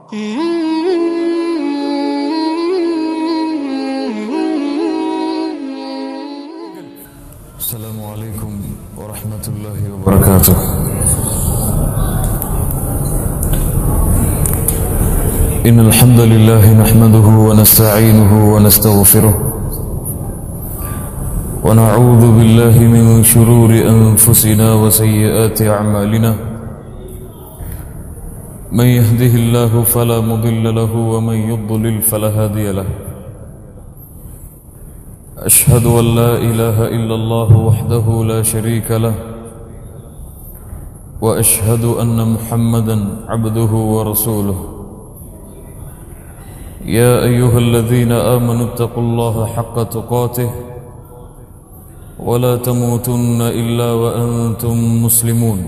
السلام عليكم ورحمة الله وبركاته إن الحمد لله نحمده ونستعينه ونستغفره ونعوذ بالله من شرور أنفسنا وسيئات أعمالنا من يهده الله فلا مضل له ومن يضلل فلا هادي له أشهد أن لا إله إلا الله وحده لا شريك له وأشهد أن محمدا عبده ورسوله يا أيها الذين آمنوا اتقوا الله حق تقاته ولا تموتن إلا وأنتم مسلمون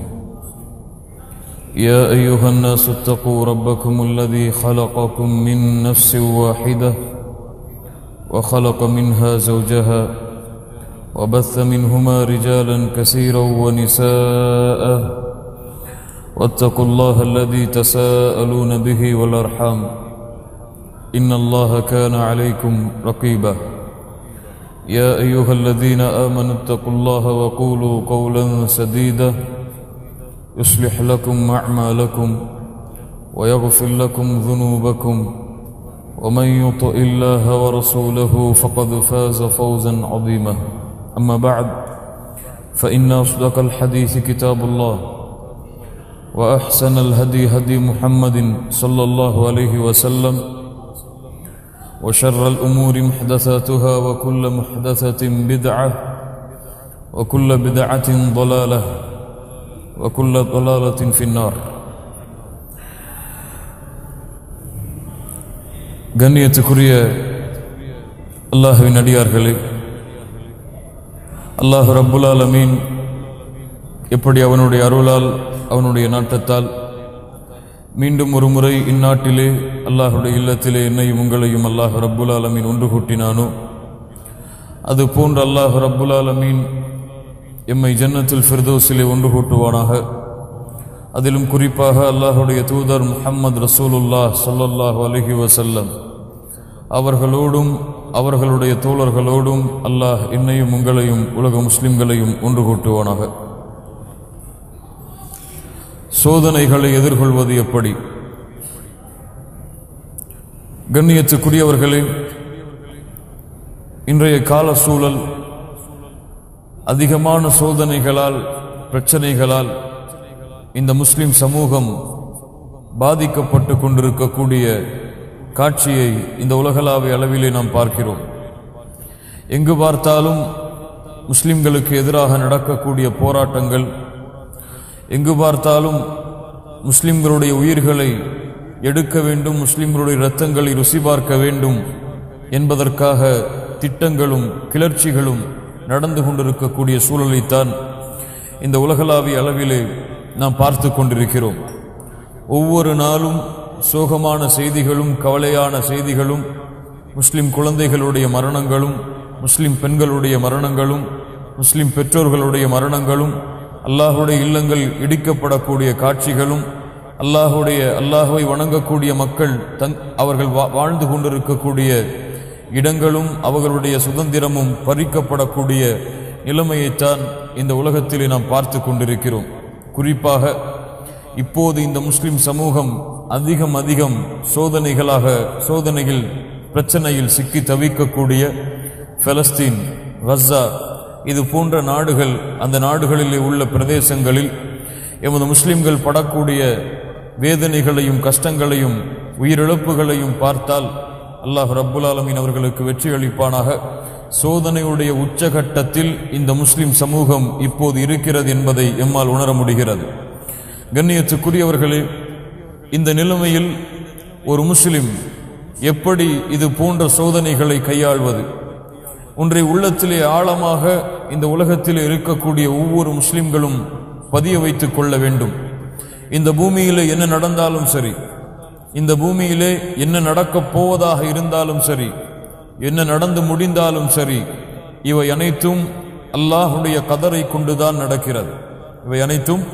يا أيها الناس اتقوا ربكم الذي خلقكم من نفس واحدة وخلق منها زوجها وبث منهما رجالا كثيرا ونساء واتقوا الله الذي تساءلون به والأرحام إن الله كان عليكم رقيبا يا أيها الذين آمنوا اتقوا الله وقولوا قولا سديدا يصلح لكم أعمالكم ويغفر لكم ذنوبكم ومن يطع الله ورسوله فقد فاز فوزا عظيما أما بعد فإن أصدق الحديث كتاب الله وأحسن الهدي هدي محمد صلى الله عليه وسلم وشر الأمور محدثاتها وكل محدثة بدعة وكل بدعة ضلالة وكل ضلالة في النار கண்ணியத்துக்குரிய அல்லாஹுவின் அடியார்களே அல்லாஹ் ரப்புல் ஆலமீன் எப்படி அவனுடைய அருளால் அவனுடைய நாட்டத்தால் மீண்டும் ஒரு முறை இந்நாட்டிலே அல்லாஹுடைய இல்லத்திலே என்னையும் உங்களையும் அல்லாஹ் ரப்புல் ஆலமீன் ஒன்று கூட்டினானோ அது போன்ற அல்லாஹ் ரப்புல் ஆலமீன் எம்மை ஜன்னத்தில் ஃபிர்தோஸிலே ஒன்று கூட்டுவானாக அதிலும் குறிப்பாக அல்லாஹுடைய தூதர் முஹம்மது ரசூலுல்லாஹ் ஸல்லல்லாஹு அலைஹி வஸல்லம் அவர்களோடும் அவர்களுடைய தோழர்களோடும் அல்லாஹ் என்னையும் உங்களையும் உலக முஸ்லிம்களையும் ஒன்று கூட்டுவானாக சோதனைகளை எதிர்கொள்வது எப்படி கண்ணியத்துக்குரியவர்களே இன்றைய கால சூழல் அதிகமான சோதனைகளால் பிரச்சனைகளால் இந்த முஸ்லிம் சமூகம் பாதிக்கப்பட்டு கொண்டிருக்கக்கூடிய காட்சியை இந்த உலகளாவிய அளவிலே நாம் பார்க்கிறோம் எங்கு பார்த்தாலும் முஸ்லிம்களுக்கு எதிராக நடக்கக்கூடிய போராட்டங்கள் எங்கு பார்த்தாலும் முஸ்லிம்களுடைய உயிர்களை எடுக்க வேண்டும் முஸ்லிம்களுடைய இரத்தங்களை ருசி பார்க்க வேண்டும் என்பதற்காக திட்டங்களும் கிளர்ச்சிகளும் நடந்து கொண்டிருக்கக்கூடிய சூழலைத்தான் இந்த உலகளாவிய அளவிலே நாம் பார்த்து கொண்டிருக்கிறோம் ஒவ்வொரு நாளும் சோகமான செய்திகளும் கவலையான செய்திகளும் முஸ்லிம் குழந்தைகளுடைய மரணங்களும் முஸ்லிம் பெண்களுடைய மரணங்களும் முஸ்லிம் பெற்றோர்களுடைய மரணங்களும் அல்லாஹுடைய இல்லங்கள் இடிக்கப்படக்கூடிய காட்சிகளும் அல்லாஹுடைய அல்லாஹுவை வணங்கக்கூடிய மக்கள் தங் அவர்கள் வா- வாழ்ந்து கொண்டிருக்கக்கூடிய இடங்களும் அவர்களுடைய சுதந்திரமும் பறிக்கப்படக்கூடிய நிலைமையைத்தான் இந்த உலகத்திலே நாம் பார்த்து கொண்டிருக்கிறோம் குறிப்பாக இப்போது இந்த முஸ்லிம் சமூகம் அதிகம் அதிகம் சோதனைகளாக சோதனையில் பிரச்சனையில் சிக்கி தவிக்கக்கூடிய பலஸ்தீன் கஸ்ஸா இது போன்ற நாடுகள் அந்த நாடுகளிலே உள்ள பிரதேசங்களில் எமது முஸ்லிம்கள் படக்கூடிய வேதனைகளையும் கஷ்டங்களையும் உயிரிழப்புகளையும் பார்த்தால் அல்லாஹ் ரப்புல் ஆலமீன் அவர்களுக்கு வெற்றி அளிப்பானாக சோதனையுடைய உச்சகட்டத்தில் இந்த முஸ்லிம் சமூகம் இப்போது இருக்கிறது என்பதை எம்மால் உணர முடிகிறது கண்ணியத்துக்குரியவர்களே இந்த நிலைமையில் ஒரு முஸ்லிம் எப்படி இது போன்ற சோதனைகளை கையாள்வது ஒன்றை உள்ளத்திலே ஆழமாக இந்த உலகத்திலே இருக்கக்கூடிய ஒவ்வொரு முஸ்லிம்களும் பதிய வைத்துக் கொள்ள வேண்டும் இந்த பூமியிலே என்ன நடந்தாலும் சரி இந்த பூமியிலே என்ன நடக்கப் போவதாக இருந்தாலும் சரி என்ன நடந்து முடிந்தாலும் சரி இவை அனைத்தும் அல்லாஹுடைய கதரை கொண்டுதான் நடக்கிறது இவை அனைத்தும்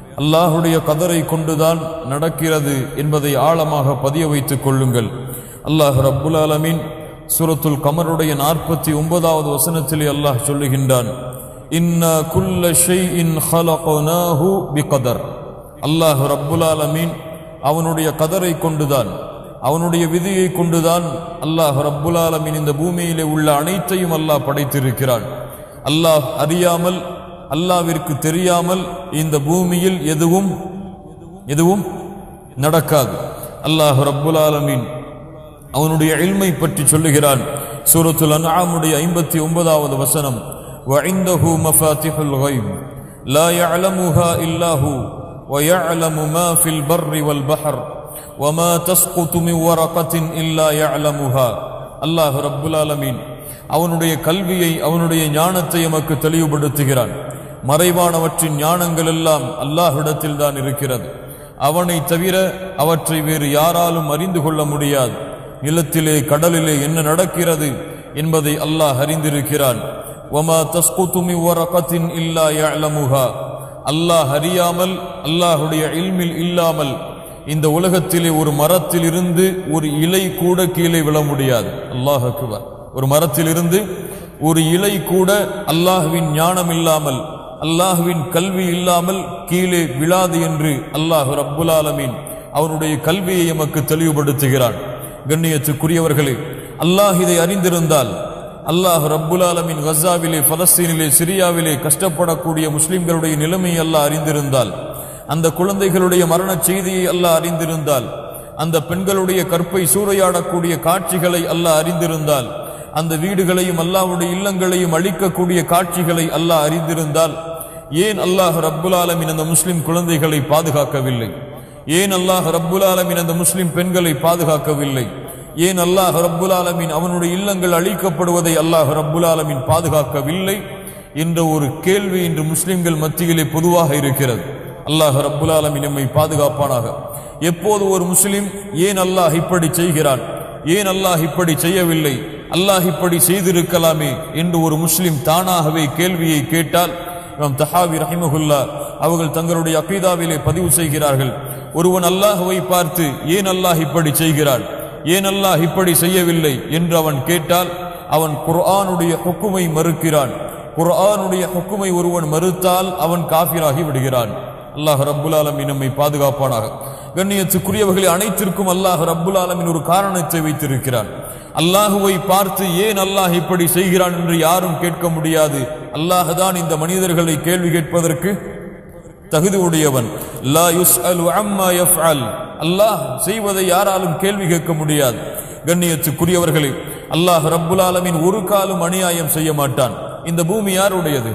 அல்லாஹுடைய கதரை கொண்டுதான் நடக்கிறது என்பதை ஆழமாக பதிய வைத்துக் கொள்ளுங்கள் அல்லாஹ் ரப்புல் ஆலமீன் சூரத்துல் கமருடைய நாற்பத்தி ஒன்பதாவது வசனத்திலே அல்லாஹ் சொல்லுகின்றான் இன்னா குல்ல ஷைஇன் ஹலகனாஹு பிகதர் அல்லாஹ் ரப்புல் ஆலமீன் அவனுடைய கதரை கொண்டுதான் அவனுடைய விதியை கொண்டுதான் அல்லாஹ் ரப்புல் ஆலமீன் இந்த பூமியிலே உள்ள அனைத்தையும் அல்லாஹ் படைத்திருக்கிறான் அல்லாஹ் அறியாமல் அல்லாவிற்கு தெரியாமல் இந்த பூமியில் எதுவும் எதுவும் நடக்காது அல்லாஹ் ரப்புல் ஆலமீன் அவனுடைய இல்மை பற்றி சொல்லுகிறான் சூரத்துல் அன்ஆமுடைய ஐம்பத்தி ஒன்பதாவது வசனம் وعنده مفاتح الغيب لا يعلمها إلا هو ويعلم ما في البر والبحر وما تسقط من ورقة إلا يعلمها அல்லாஹ் ரப்புல் ஆலமீன் அவனுடைய கல்வியை அவனுடைய ஞானத்தை எமக்கு தெளிவுபடுத்துகிறான் மறைவானவற்றின் ஞானங்கள் எல்லாம் அல்லாஹ்விடத்தில் தான் இருக்கிறது அவனை தவிர அவற்றை வேறு யாராலும் அறிந்து கொள்ள முடியாது நிலத்திலே கடலிலே என்ன நடக்கிறது என்பதை அல்லாஹ் அறிந்திருக்கிறான் ஒமா தஸ்குத்துமி வரகத்தின் இல்லா யஅலமுஹா அல்லாஹ் அறியாமல் அல்லாஹுடைய இல்மில் இல்லாமல் இந்த உலகத்திலே ஒரு மரத்தில் இருந்து ஒரு இலை கூட கீழே விழ முடியாது அல்லாஹ் அக்பர் ஒரு மரத்தில் இருந்து ஒரு இலை கூட அல்லாஹ்வின் ஞானம் இல்லாமல் அல்லாஹ்வின் கல்வி இல்லாமல் கீழே விழாது என்று அல்லாஹ் ரப்புல் ஆலமீன் அவனுடைய கல்வியை எமக்கு தெளிவுபடுத்துகிறான் கண்ணியத்துக்குரியவர்களே அல்லாஹ் இதை அறிந்திருந்தால் அல்லாஹ் ரப்புல் ஆலமின் கசாவிலே பலஸ்தீனிலே சிரியாவிலே கஷ்டப்படக்கூடிய முஸ்லிம்களுடைய நிலைமை அல்லாஹ் அறிந்திருந்தால் அந்த குழந்தைகளுடைய மரண செய்தியை அல்லாஹ் அறிந்திருந்தால் அந்த பெண்களுடைய கற்பை சூறையாடக்கூடிய காட்சிகளை அல்லாஹ் அறிந்திருந்தால் அந்த வீடுகளையும் அல்லாஹ்வுடைய இல்லங்களையும் அழிக்கக்கூடிய காட்சிகளை அல்லாஹ் அறிந்திருந்தால் ஏன் அல்லாஹ் ரப்புல் ஆலமின் அந்த முஸ்லிம் குழந்தைகளை பாதுகாக்கவில்லை ஏன் அல்லாஹ் ரப்புல் ஆலமின் அந்த முஸ்லிம் பெண்களை பாதுகாக்கவில்லை ஏன் அல்லாஹ் ரப்புல் ஆலமின் அவனுடைய இல்லங்கள் அழிக்கப்படுவதை அல்லாஹ் ரப்புல் ஆலமின் பாதுகாக்கவில்லை என்ற ஒரு கேள்வி இன்று முஸ்லிம்கள் மத்தியிலே பொதுவாக இருக்கிறது அல்லாஹ் ரப்புல் ஆலமின் நம்மை பாதுகாப்பானாக எப்போது ஒரு முஸ்லிம் ஏன் அல்லாஹ் இப்படி செய்கிறான் ஏன் அல்லாஹ் இப்படி செய்யவில்லை அல்லாஹ் இப்படி செய்திருக்கலாமே என்று ஒரு முஸ்லிம் தானாகவே கேள்வியை கேட்டால் இமாம் தஹாவி ரஹிமஹுல்லா அவர்கள் தங்களுடைய அகீதாவிலே பதிவு செய்கிறார்கள் ஒருவன் அல்லாஹுவை பார்த்து ஏன் அல்லாஹ் இப்படி செய்கிறான் ஏன் அல்லாஹ் இப்படி செய்யவில்லை என்று அவன் கேட்டால் அவன் குர்ஆனுடைய ஹுக்குமை மறுக்கிறான் குர்ஆனுடைய ஹுக்குமை ஒருவன் மறுத்தால் அவன் காஃபிராகி விடுகிறான் அல்லாஹ் ரப்புல் ஆலமீன் நம்மை பாதுகாப்பானாக கண்ணியத்துக்குரியவர்களை அனைத்திற்கும் அல்லாஹ் ரப்புல் ஆலமீன் ஒரு காரணத்தை வைத்திருக்கிறான் அல்லாஹுவை பார்த்து ஏன் அல்லாஹ் இப்படி செய்கிறான் என்று யாரும் கேட்க முடியாது அல்லாஹ் தான் இந்த மனிதர்களை கேள்வி கேட்பதற்கு தகுதி உடையவன் லா யுஸ்அலு அம்மா யஃப்அல் அல்லாஹ் செய்வதை யாராலும் கேள்வி கேட்க முடியாது கண்ணியத்துக்குரியவர்களே அல்லாஹ் ரப்புல் ஆலமீன் ஒரு காலும் அநியாயம் செய்ய மாட்டான் இந்த பூமி யாருடையது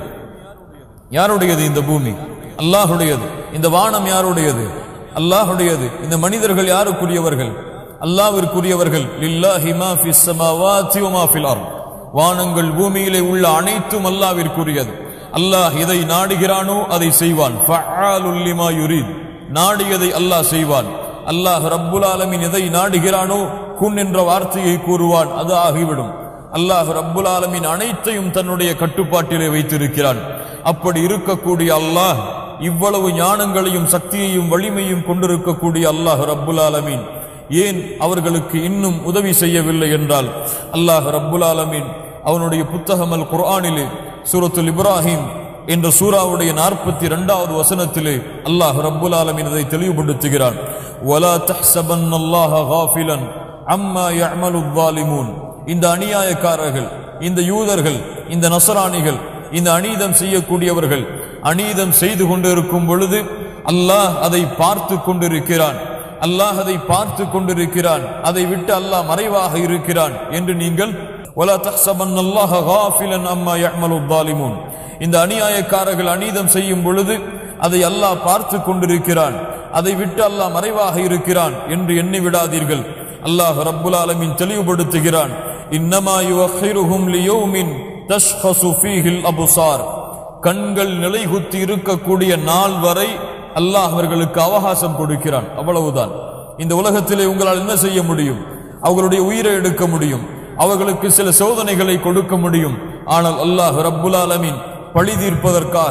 யாருடையது இந்த பூமி அல்லாஹுடையது இந்த வானம் யாருடையது அல்லாஹுடையது இந்த மனிதர்கள் யாருக்குரியவர்கள் அல்லாஹ்விற்குரியவர்கள் லில்லாஹி மா ஃபிஸ் ஸமாவாதி வ மா ஃபில் அர்த் வானங்கள் பூமியிலே உள்ள அனைத்தும் அல்லாஹ்விற்குரியது அல்லாஹ் எதை நாடுகிறானோ அதை செய்வான் ஃபஅாலுல் லிமா யுரீத் நாடியதை அல்லாஹ் செய்வான் அல்லாஹ் ரப்புல் ஆலமீன் எதை நாடுகிறானோ குன் என்ற வார்த்தையை கூறுவான் அது ஆகிவிடும் அல்லாஹ் ரப்புல் ஆலமீன் அனைத்தையும் தன்னுடைய கட்டுப்பாட்டிலே வைத்திருக்கிறான் அப்படி இருக்கக்கூடிய அல்லாஹ் இவ்வளவு ஞானங்களையும் சக்தியையும் வலிமையும் கொண்டிருக்கக்கூடிய அல்லாஹ் ரப்புல் ஆலமீன் ஏன் அவர்களுக்கு இன்னும் உதவி செய்யவில்லை என்றால் அல்லாஹ் ரப்புல் ஆலமீன் அவனுடைய புத்தகம் அல் குர்ஆனிலே சூரத்துல் இப்ராஹிம் என்ற சூராவுடைய நாற்பத்தி இரண்டாவது வசனத்திலே அல்லாஹ் ரப்புல் ஆலமீன் இதை தெளிவுபடுத்துகிறான் வலா தஹ்சபன் அல்லாஹ காஃபிலன் அம்மா யஅமலு ظالمون இந்த அநியாயக்காரர்கள் இந்த யூதர்கள் இந்த நசராணிகள் இந்த அநீதம் செய்யக்கூடியவர்கள் அநீதம் செய்து கொண்டிருக்கும் பொழுது அல்லாஹ் அதை பார்த்து கொண்டிருக்கிறான் அல்லாஹ் அதை பார்த்து கொண்டிருக்கிறான் அதை விட்டு அல்லாஹ் மறைவாக இருக்கிறான் என்று நீங்கள் ولا تحسبن الله غافلا عما يعمل الظالمون இந்த அநியாயக்காரர்கள் அநீதம் செய்யும் பொழுது அதை அல்லாஹ் பார்த்து கொண்டிருக்கிறான் அதை விட்டு அல்லாஹ் மறைவாக இருக்கிறான் என்று எண்ணி விடாதீர்கள் அல்லாஹ் ரப்புல் ஆலமீன் தெளிவுபடுத்துகிறான் இன்னமா யுவஹிருஹும் லியௌமின் தஷ்ஹசு ஃபீஹில் அபுசார் கண்கள் நிலைகுத்தி இருக்கக்கூடிய நாள் வரை அல்லாஹ் அவர்களுக்கு அவகாசம் கொடுக்கிறான் அவ்வளவுதான் இந்த உலகத்திலே உங்களால் என்ன செய்ய முடியும் அவர்களுடைய உயிரை எடுக்க முடியும் அவர்களுக்கு சில சோதனைகளை கொடுக்க முடியும் ஆனால் அல்லாஹ் ரப்புல் ஆலமீன் பழி தீர்ப்பதற்காக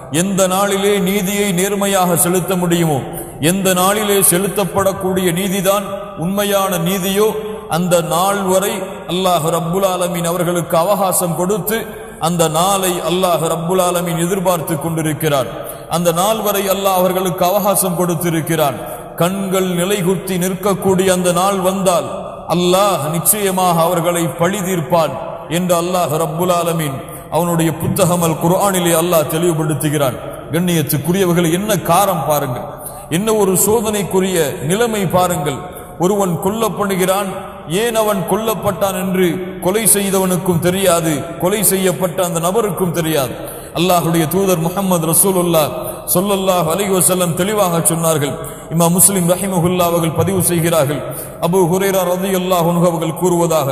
எந்த நாளிலே நீதியை நேர்மையாக செலுத்த முடியுமோ எந்த நாளிலே செலுத்தப்படக்கூடிய நீதிதான் உண்மையான நீதியோ அந்த நாள் வரை அல்லாஹ் ரப்புல் ஆலமீன் அவர்களுக்கு அவகாசம் கொடுத்து அந்த நாளை அல்லாஹ் ரப்புல் ஆலமீன் எதிர்பார்த்து கொண்டிருக்கிறார் அந்த நாள் வரை அல்லாஹ் அவர்களுக்கு அவகாசம் கொடுத்திருக்கிறான் கண்கள் நிலைகுத்தி நிற்கக்கூடிய அந்த நாள் வந்தால் அல்லாஹ் நிச்சயமாக அவர்களை பழி தீர்ப்பான் என்று அல்லாஹ் ரப்புல் ஆலமீன் அவனுடைய புத்தகம் அல் குர்ஆனிலே அல்லாஹ் தெளிவுபடுத்துகிறான் கண்ணியத்துக்குரியவர்கள் என்ன காரம் பாருங்கள் என்ன ஒரு சோதனைக்குரிய நிலைமை பாருங்கள் ஒருவன் கொல்லப்படுகிறான் ஏன் அவன் கொல்லப்பட்டான் என்று கொலை செய்தவனுக்கும் தெரியாது கொலை செய்யப்பட்ட அந்த நபருக்கும் தெரியாது அல்லாஹுடைய தூதர் முகமது ரசூலுல்லா சொல்லல்லாஹ் அலைஹி வஸல்லம் தெளிவாக சொன்னார்கள் இமா முஸ்லிம் ரஹிமஹுல்லா அவர்கள் பதிவு செய்கிறார்கள் அபூ ஹுரைரா ரலியல்லாஹு அன்ஹு அவர்கள் கூறுவதாக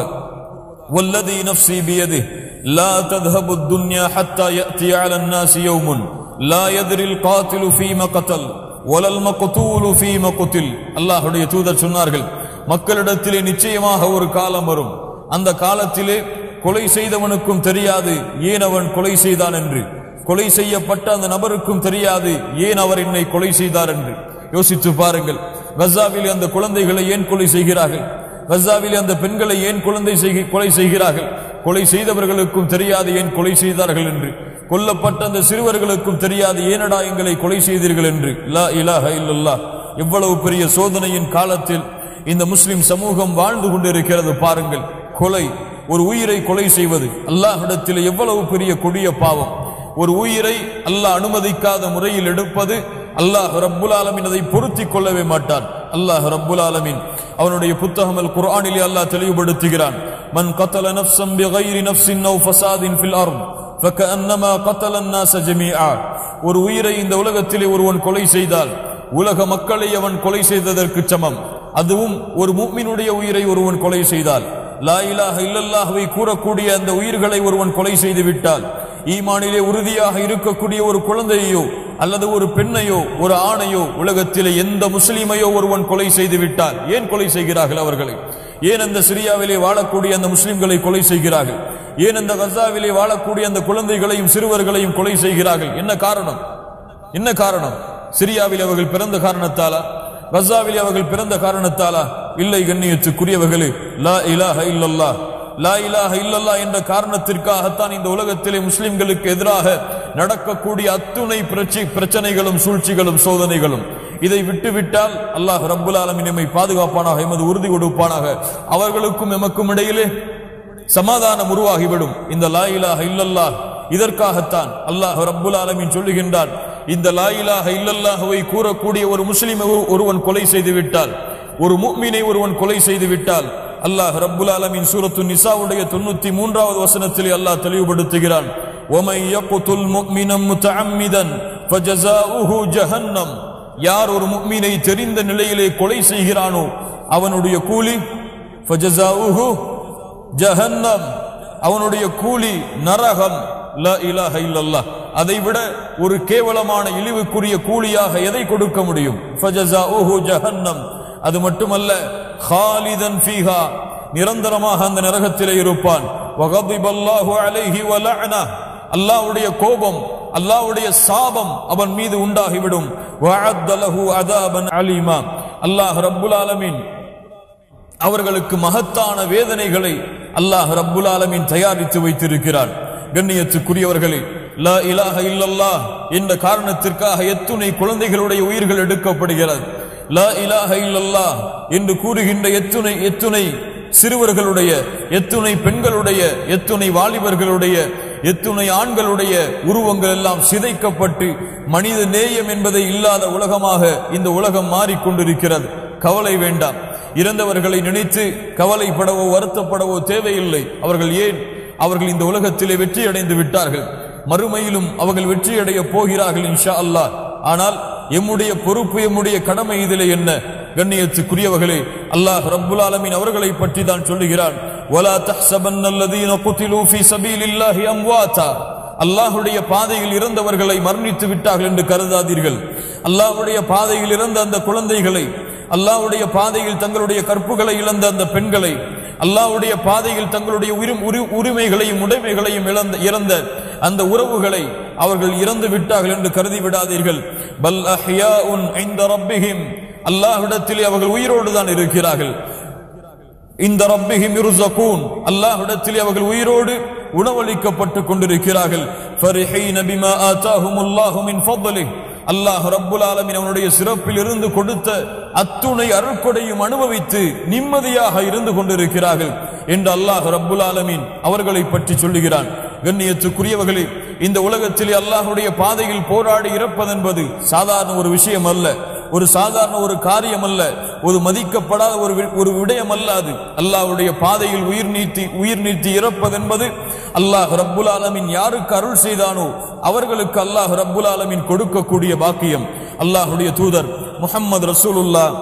والذي نفسي بيده لا تذهب الدنيا حتى يأتي على الناس يوم لا يدري القاتل فيما قتل ولا المقتول فيما قتل அல்லாஹ்வுடைய தூதர் சொன்னார்கள் மக்களிடத்திலே நிச்சயமாக ஒரு காலம் வரும் அந்த காலத்திலே கொலை செய்தவனுக்கும் தெரியாது ஏன் அவன் கொலை செய்தான் என்று கொலை செய்யப்பட்ட அந்த நபருக்கும் தெரியாது ஏன் அவர் என்னை கொலை செய்தார் என்று யோசித்து பாருங்கள் கசாவில் அந்த குழந்தைகளை ஏன் கொலை செய்கிறார்கள் கசாவில் அந்த பெண்களை ஏன் குழந்தை செய்கி- கொலை செய்கிறார்கள் கொலை செய்தவர்களுக்கும் தெரியாது ஏன் கொலை செய்தார்கள் என்று கொல்லப்பட்ட அந்த சிறுவர்களுக்கும் தெரியாது ஏனடா எங்களை கொலை செய்தீர்கள் என்று லா இலாஹ இல்லல்லாஹ் எவ்வளவு பெரிய சோதனையின் காலத்தில் இந்த முஸ்லிம் சமூகம் வாழ்ந்து கொண்டிருக்கிறது பாருங்கள் கொலை ஒரு உயிரை கொலை செய்வது அல்லாஹ்விடத்தில் எவ்வளவு பெரிய கொடிய பாவம் ஒரு உயிரை அல்லாஹ் அனுமதிக்காத முறையில் எடுப்பது அல்லாஹ் ரப்புல் ஆலமீன் அதை பொருத்திக் கொள்ளவே மாட்டான் அல்லாஹ் ரப்புல் ஆலமீன் அவனுடைய புத்தகம் அல் குர்ஆனிலே அல்லாஹ் தெளிவுபடுத்துகிறான் மன் கத்தல நஃப்ஸம் பிகைரி நஃப்ஸின் நௌ ஃபசாதின் ஃபில் அர்த் ஃபகஅன்னமா கத்தல الناس ஜமீஆ ஒரு உயிரை இந்த உலகத்திலே ஒருவன் கொலை செய்தால் உலக மக்களை அவன் கொலை செய்ததற்கு சமம் அதுவும் ஒரு முஃமினுடைய உயிரை ஒருவன் கொலை செய்தால் லா இலாஹ இல்லல்லாஹ்வை கூறக்கூடிய அந்த உயிர்களை ஒருவன் கொலை செய்து விட்டால் ஈமானிலே உறுதியாக இருக்கக்கூடிய ஒரு குழந்தையோ அல்லது ஒரு பெண்ணையோ ஒரு ஆணையோ உலகத்திலே எந்த முஸ்லிமையோ ஒருவன் கொலை செய்து விட்டால் ஏன் கொலை செய்கிறார்கள் அவர்களை ஏன் அந்த சிரியாவிலே வாழக்கூடிய அந்த முஸ்லிம்களை கொலை செய்கிறார்கள் ஏன் அந்த கசாவிலே வாழக்கூடிய அந்த குழந்தைகளையும் சிறுவர்களையும் கொலை செய்கிறார்கள் என்ன காரணம் என்ன காரணம் சிரியாவில் அவர்கள் பிறந்த காரணத்தாலா கசாவில் அவர்கள் பிறந்த காரணத்தாலா இல்லை கண்ணியத்துக்குரியவர்களே லா இலாஹ இல்லல்லாஹ் லா இலாஹ இல்லல்லாஹ் என்ற காரணத்திற்காகத்தான் இந்த உலகத்திலே முஸ்லிம்களுக்கு எதிராக நடக்கக்கூடிய அத்துணை பிரச்சி- பிரச்சனைகளும் சூழ்ச்சிகளும் சோதனைகளும் இதை விட்டுவிட்டால் அல்லாஹ் ரப்புல் ஆலமீன் எம்மை பாதுகாப்பானாக எமது உறுதி கொடுப்பானாக அவர்களுக்கும் எமக்கும் இடையிலே சமாதானம் உருவாகிவிடும் இந்த லா இலாஹ இல்லல்லாஹ் இதற்காகத்தான் அல்லாஹ் ரப்புல் ஆலமீன் சொல்லுகின்றான் இந்த லா இலாஹ இல்லல்லாஹுவை கூறக்கூடிய ஒரு முஸ்லிமை ஒரு- ஒருவன் கொலை செய்து விட்டால் ஒரு முஃமினை ஒருவன் கொலை செய்து விட்டால் அல்லாஹ் ரப்புல் ஆலமீன் சூரத்து நிசாவுடைய தொண்ணூத்தி மூன்றாவது வசனத்தில் அல்லாஹ் தெளிவுபடுத்துகிறான் وَمَن يَقْتُلْ مُؤْمِنًا مُتَعَمِّدًا فَجَزَاؤُهُ جَهَنَّمْ யார் ஒரு முஃமினை தெரிந்த நிலையிலே கொலை செய்கிறானோ அவனுடைய கூலி فَجَزَاؤُهُ ஜஹன்னம் அவனுடைய கூலி நரகம் லா இலாஹ இல்லல்லாஹ் அதை விட ஒரு கேவலமான இழிவுக்குரிய கூலியாக எதை கொடுக்க முடியும் ஃபஜஸாஉஹு ஜஹன்னம் அது மட்டுமல்ல ஹாலிதன் ஃபீஹா நிரந்தரமாக அந்த நரகத்திலே இருப்பான் வகதிபல்லாஹு அலைஹி வலஅனா அல்லாஹ்வுடைய கோபம் அல்லாஹ்வுடைய சாபம் அவன் மீது உண்டாகிவிடும் வஅத்த லஹு அதாபன் அலீமா அல்லாஹ் ரப்புல் ஆலமீன் அவர்களுக்கு மகத்தான வேதனைகளை அல்லாஹ் ரப்புல் ஆலமீன் தயாரித்து வைத்திருக்கிறார் கண்ணியத்துக்குரியவர்களே லா இலாஹ இல்லல்லாஹ் என்ற காரணத்திற்காக எத்துணை குழந்தைகளுடைய உயிர்கள் எடுக்கப்படுகிறது லா இலாஹ இல்லல்லாஹ் என்று கூறுகின்ற எத்துணை எத்துணை சிறுவர்களுடைய எத்துணை பெண்களுடைய எத்துணை வாலிபர்களுடைய எத்துணை ஆண்களுடைய உருவங்கள் எல்லாம் சிதைக்கப்பட்டு மனித நேயம் என்பதை இல்லாத உலகமாக இந்த உலகம் மாறிக்கொண்டிருக்கிறது கவலை வேண்டாம் இறந்தவர்களை நினைத்து கவலைப்படவோ வருத்தப்படவோ தேவையில்லை அவர்கள் ஏன் அவர்கள் இந்த உலகத்திலே வெற்றி அடைந்து விட்டார்கள் மறுமையிலும் அவர்கள் வெற்றியடைய போகிறார்கள் இன்ஷா அல்லாஹ் ஆனால் எம்முடைய பொறுப்பு எம்முடைய கடமை இதிலே என்ன கண்ணியத்துக்குரியவர்களே அல்லாஹ் ரப்புல் ஆலமீன் அவர்களை பற்றி தான் சொல்லுகிறான் ولا تحسبن الذين قتلوا في سبيل الله امواتا அல்லாஹ்வுடைய பாதையில் இறந்தவர்களை மரணித்து விட்டார்கள் என்று கருதாதீர்கள் அல்லாஹ்வுடைய பாதையில் இறந்த அந்த குழந்தைகளை அல்லாஹ்வுடைய பாதையில் தங்களுடைய கற்புகளை இழந்த அந்த பெண்களை அல்லாஹ்வுடைய பாதையில் தங்களுடைய உரி- உரி- உரிமைகளையும் உடைமைகளையும் இழந்த இறந்த அந்த உறவுகளை அவர்கள் இறந்து விட்டார்கள் என்று கருதி விடாதீர்கள் பல் அஹ்யாஉன் இன்த ரப்பிஹிம் அல்லாஹ்விடத்திலே அவர்கள் உயிரோடு தான் இருக்கிறார்கள் இந்த ரப்பிஹிம் யுர்ஸகூன் அல்லாஹ்விடத்திலே அவர்கள் உயிரோடு உணவளிக்கப்பட்டு கொண்டிருக்கிறார்கள் ஃபரிஹீன பிமா ஆதாஹுமுல்லாஹு மின் ஃபضله அல்லாஹ் ரப்புல் ஆலமீன் அவனுடைய சிறப்பில் இருந்து கொடுத்த அத்துணை அருட்கொடையும் அனுபவித்து நிம்மதியாக இருந்து கொண்டிருக்கிறார்கள் என்று அல்லாஹ் ரப்புல் ஆலமீன் அவர்களை பற்றி சொல்லுகிறான் கண்ணியத்துக்குரியவர்களே இந்த உலகத்திலே அல்லாஹ்வுடைய பாதையில் போராடி இறப்பதென்பது சாதாரண ஒரு விஷயம் அல்ல ஒரு சாதாரண ஒரு காரியம் அல்ல ஒரு மதிக்கப்படாத ஒரு வி- ஒரு விடயம் அல்ல அது அல்லாஹ்வுடைய பாதையில் உயிர் நீத்தி உயிர் நீத்தி இறப்பதென்பது அல்லாஹ் ரப்புல் ஆலமீன் யாருக்கு அருள் செய்தானோ அவர்களுக்கு அல்லாஹ் ரப்புல் ஆலமீன் கொடுக்கக்கூடிய பாக்கியம் அல்லாஹ்வுடைய தூதர் முஹம்மது ரசூலுல்லாஹ்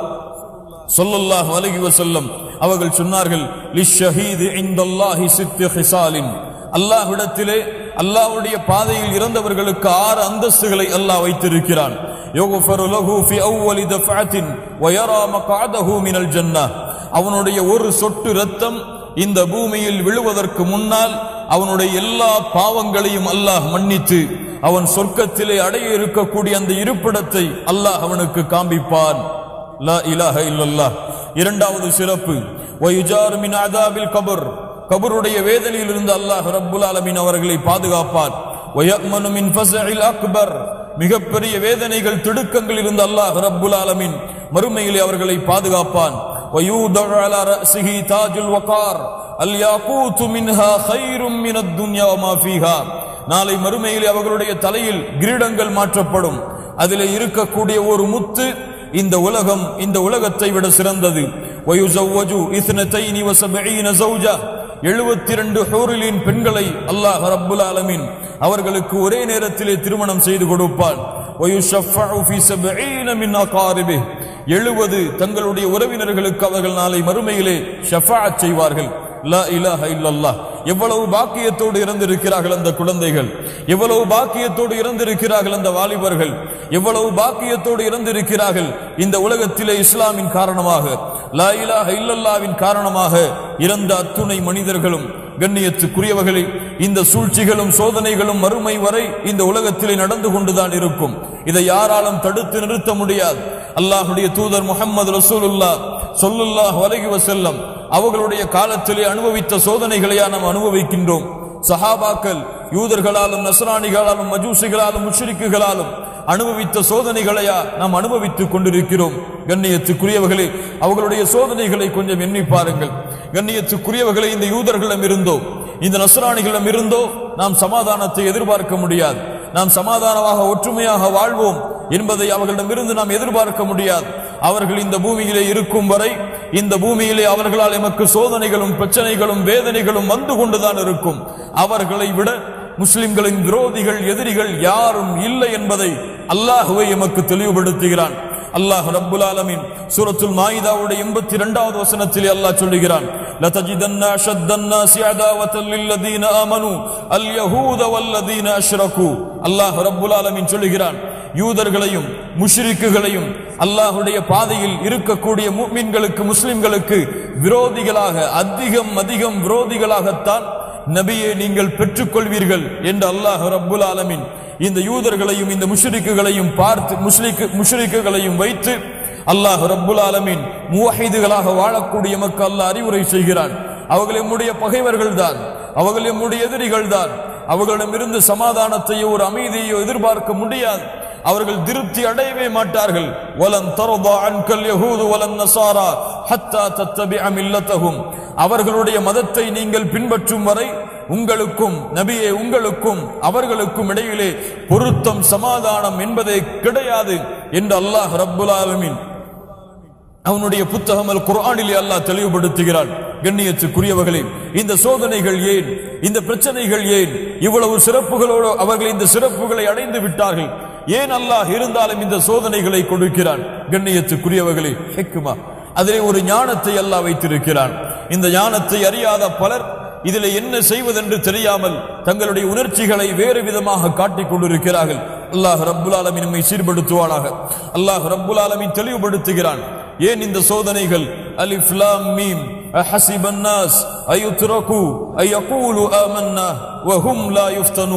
ஸல்லல்லாஹு அலைஹி வஸல்லம் அவர்கள் சொன்னார்கள் லிஷஹீது இந்தல்லாஹி சித்து ஹிசாலின் அல்லாஹ்விடத்திலே அல்லாஹ்வுடைய பாதையில் இறந்தவர்களுக்கு ஆறு அந்தஸ்துகளை அல்லாஹ் வைத்திருக்கிறான் யுக்ஃபரு லஹு ஃபி அவ்வலி தஃஅத்தின் வயரா மக்அதஹு மினல் ஜன்னah அவனுடைய ஒரு சொட்டு ரத்தம் இந்த பூமியில் விழுவதற்கு முன்னால் அவனுடைய எல்லா பாவங்களையும் அல்லாஹ் மன்னித்து அவன் சொர்க்கத்திலே அடைய இருக்கக்கூடிய அந்த இருப்பிடத்தை அல்லாஹ் அவனுக்கு காண்பிப்பான் லா இலாஹ இல்லல்லாஹ் இரண்டாவது சிறப்பு வயுஜாரு மின் அதாபில் கபர் கபருடைய வேதனையிலிருந்து அல்லாஹ் ரப்புல் ஆலமீன் அவர்களை பாதுகாப்பான் வயக்மனு மின் ஃபஸஇல் அக்பர் மிகப்பெரிய வேதனைகள் திடுக்கங்கள் இருந்து அல்லாஹ் ரப்புல் ஆலமீன் மறுமையிலே அவர்களை பாதுகாப்பான் ويوضع على رأسه تاج الوقار الياقوت منها خير من الدنيا وما فيها நாளை மறுமையிலே அவர்களுடைய தலையில் கிரீடங்கள் மாற்றப்படும் அதிலே இருக்கக்கூடிய ஒரு முத்து இந்த உலகம் இந்த உலகத்தை விட சிறந்தது வயுசவ்வஜு இஸ்னத்தைனி வசபஈன ஜௌஜா எழுபத்தி ரெண்டு ஹூரிலின் பெண்களை அல்லாஹ் ரப்புல் ஆலமீன் அவர்களுக்கு ஒரே நேரத்திலே திருமணம் செய்து கொடுப்பான் வயுஷஃபஉ ஃபீ சபஈன மின் அகாரிபிஹ் எழுபது தங்களுடைய உறவினர்களுக்கு அவர்கள் நாளை மறுமையிலே ஷஃபாஅத் செய்வார்கள் லா இலாஹ இல்லல்லாஹ் எவ்வளவு பாக்கியத்தோடு இறந்திருக்கிறார்கள் அந்த குழந்தைகள் எவ்வளவு பாக்கியத்தோடு இறந்திருக்கிறார்கள் அந்த வாலிபர்கள் எவ்வளவு பாக்கியத்தோடு இறந்திருக்கிறார்கள் இந்த உலகத்திலே இஸ்லாமின் காரணமாக லா இலாஹ இல்லல்லாவின் காரணமாக இறந்த அத்துணை மனிதர்களும் கண்ணியத்துக்குரியவர்களே இந்த சூழ்ச்சிகளும் சோதனைகளும் மறுமை வரை இந்த உலகத்திலே நடந்து கொண்டுதான் இருக்கும் இதை யாராலும் தடுத்து நிறுத்த முடியாது அல்லாஹ்வுடைய தூதர் முஹம்மது ரசூலுல்லாஹ் சொல்லுல்லாஹ் அலைஹி வஸல்லம் அவர்களுடைய காலத்திலே அனுபவித்த சோதனைகளையா நாம் அனுபவிக்கின்றோம் சஹாபாக்கள் யூதர்களாலும் நஸ்ரானிகளாலும் மஜூசிகளாலும் முஷ்ரிக்குகளாலும் அனுபவித்த சோதனைகளையா நாம் அனுபவித்துக் கொண்டிருக்கிறோம் கண்ணியத்துக்குரியவர்களே அவர்களுடைய சோதனைகளை கொஞ்சம் எண்ணி பாருங்கள் கண்ணியத்துக்குரியவர்களை இந்த யூதர்களிடம் இருந்தோ இந்த நஸ்ரானிகளிடம் இருந்தோ நாம் சமாதானத்தை எதிர்பார்க்க முடியாது நாம் சமாதானமாக ஒற்றுமையாக வாழ்வோம் என்பதை அவர்களிடமிருந்து நாம் எதிர்பார்க்க முடியாது அவர்கள் இந்த பூமியிலே இருக்கும் வரை இந்த பூமியிலே அவர்களால் எமக்கு சோதனைகளும் பிரச்சனைகளும் வேதனைகளும் வந்து கொண்டுதான் இருக்கும் அவர்களை விட முஸ்லிம்களின் விரோதிகள் எதிரிகள் யாரும் இல்லை என்பதை அல்லாஹுவை எமக்கு தெளிவுபடுத்துகிறான் அல்லாஹ் ரப்புல் ஆலமீன் சூரத்துல் மாயிதாவுடைய எண்பத்தி இரண்டாவது வசனத்திலே அல்லாஹ் சொல்லுகிறான் لَتَجِدَنَّ أَشَدَّ النَّاسِ عَدَاوَةً لِلَّذِينَ آمَنُوا الْيَهُودَ وَالَّذِينَ أَشْرَكُوا அல்லாஹ் ரப்புல் ஆலமீன் சொல்லுகிறான் யூதர்களையும் முஷ்ரிக்குகளையும் அல்லாஹ்வுடைய பாதையில் இருக்கக்கூடிய முஃமின்களுக்கு முஸ்லிம்களுக்கு விரோதிகளாக அதிகம் அதிகம் விரோதிகளாகத்தான் நபியை நீங்கள் பெற்றுக்கொள்வீர்கள் என்று அல்லாஹ் ரப்புல் ஆலமீன் இந்த யூதர்களையும் இந்த முஷ்ரிக்குகளையும் பார்த்து முஸ்லிக்கு முஷ்ரிக்குகளையும் வைத்து அல்லாஹ் ரப்புல் ஆலமீன் மூவஹீதுகளாக வாழக்கூடிய மக்கள் அல்லாஹ் அறிவுரை செய்கிறான் அவர்கள் எம்முடைய பகைவர்கள் தான் அவர்கள் எம்முடைய எதிரிகள் தான் அவர்களிடமிருந்து சமாதானத்தையோ ஒரு அமைதியையோ எதிர்பார்க்க முடியாது அவர்கள் திருப்தி அடையவே மாட்டார்கள் வலன் தரதா அன்கல் யஹூது வலன் நசாரா ஹத்தா தத்தபிஅ மில்லத்தஹும் அவர்களுடைய மதத்தை நீங்கள் பின்பற்றும் வரை உங்களுக்கும் நபியே உங்களுக்கும் அவர்களுக்கும் இடையிலே பொருத்தம் சமாதானம் என்பதே கிடையாது என்று அல்லாஹ் ரப்புல் ஆலமீன் அவனுடைய புத்தகம் அல் குர்ஆனிலே அல்லாஹ் தெளிவுபடுத்துகிறான் கண்ணியத்துக்குரியவர்களே இந்த சோதனைகள் ஏன் இந்த பிரச்சனைகள் ஏன் இவ்வளவு சிறப்புகளோடு அவர்கள் இந்த சிறப்புகளை அடைந்து விட்டார்கள் ஏன் அல்லாஹ் இருந்தாலும் இந்த சோதனைகளை கொடுக்கிறான் கண்ணியத்துக்குரியவர்களே ஹெக்குமா அதிலே ஒரு ஞானத்தை அல்லாஹ் வைத்திருக்கிறான் இந்த ஞானத்தை அறியாத பலர் இதில் என்ன செய்வதென்று தெரியாமல் தங்களுடைய உணர்ச்சிகளை வேறு விதமாக காட்டிக் கொண்டிருக்கிறார்கள் அல்லாஹ் ரப்புல் ஆலமீன் நம்மை சீர்படுத்துவானாக அல்லாஹ் ரப்புல் ஆலமீன் தெளிவுபடுத்துகிறான் ஏன் இந்த சோதனைகள் அலிஃப் லாம் மீம் أحسب الناس أن يتركوا أن يقولوا آمنا وهم لا يفتنون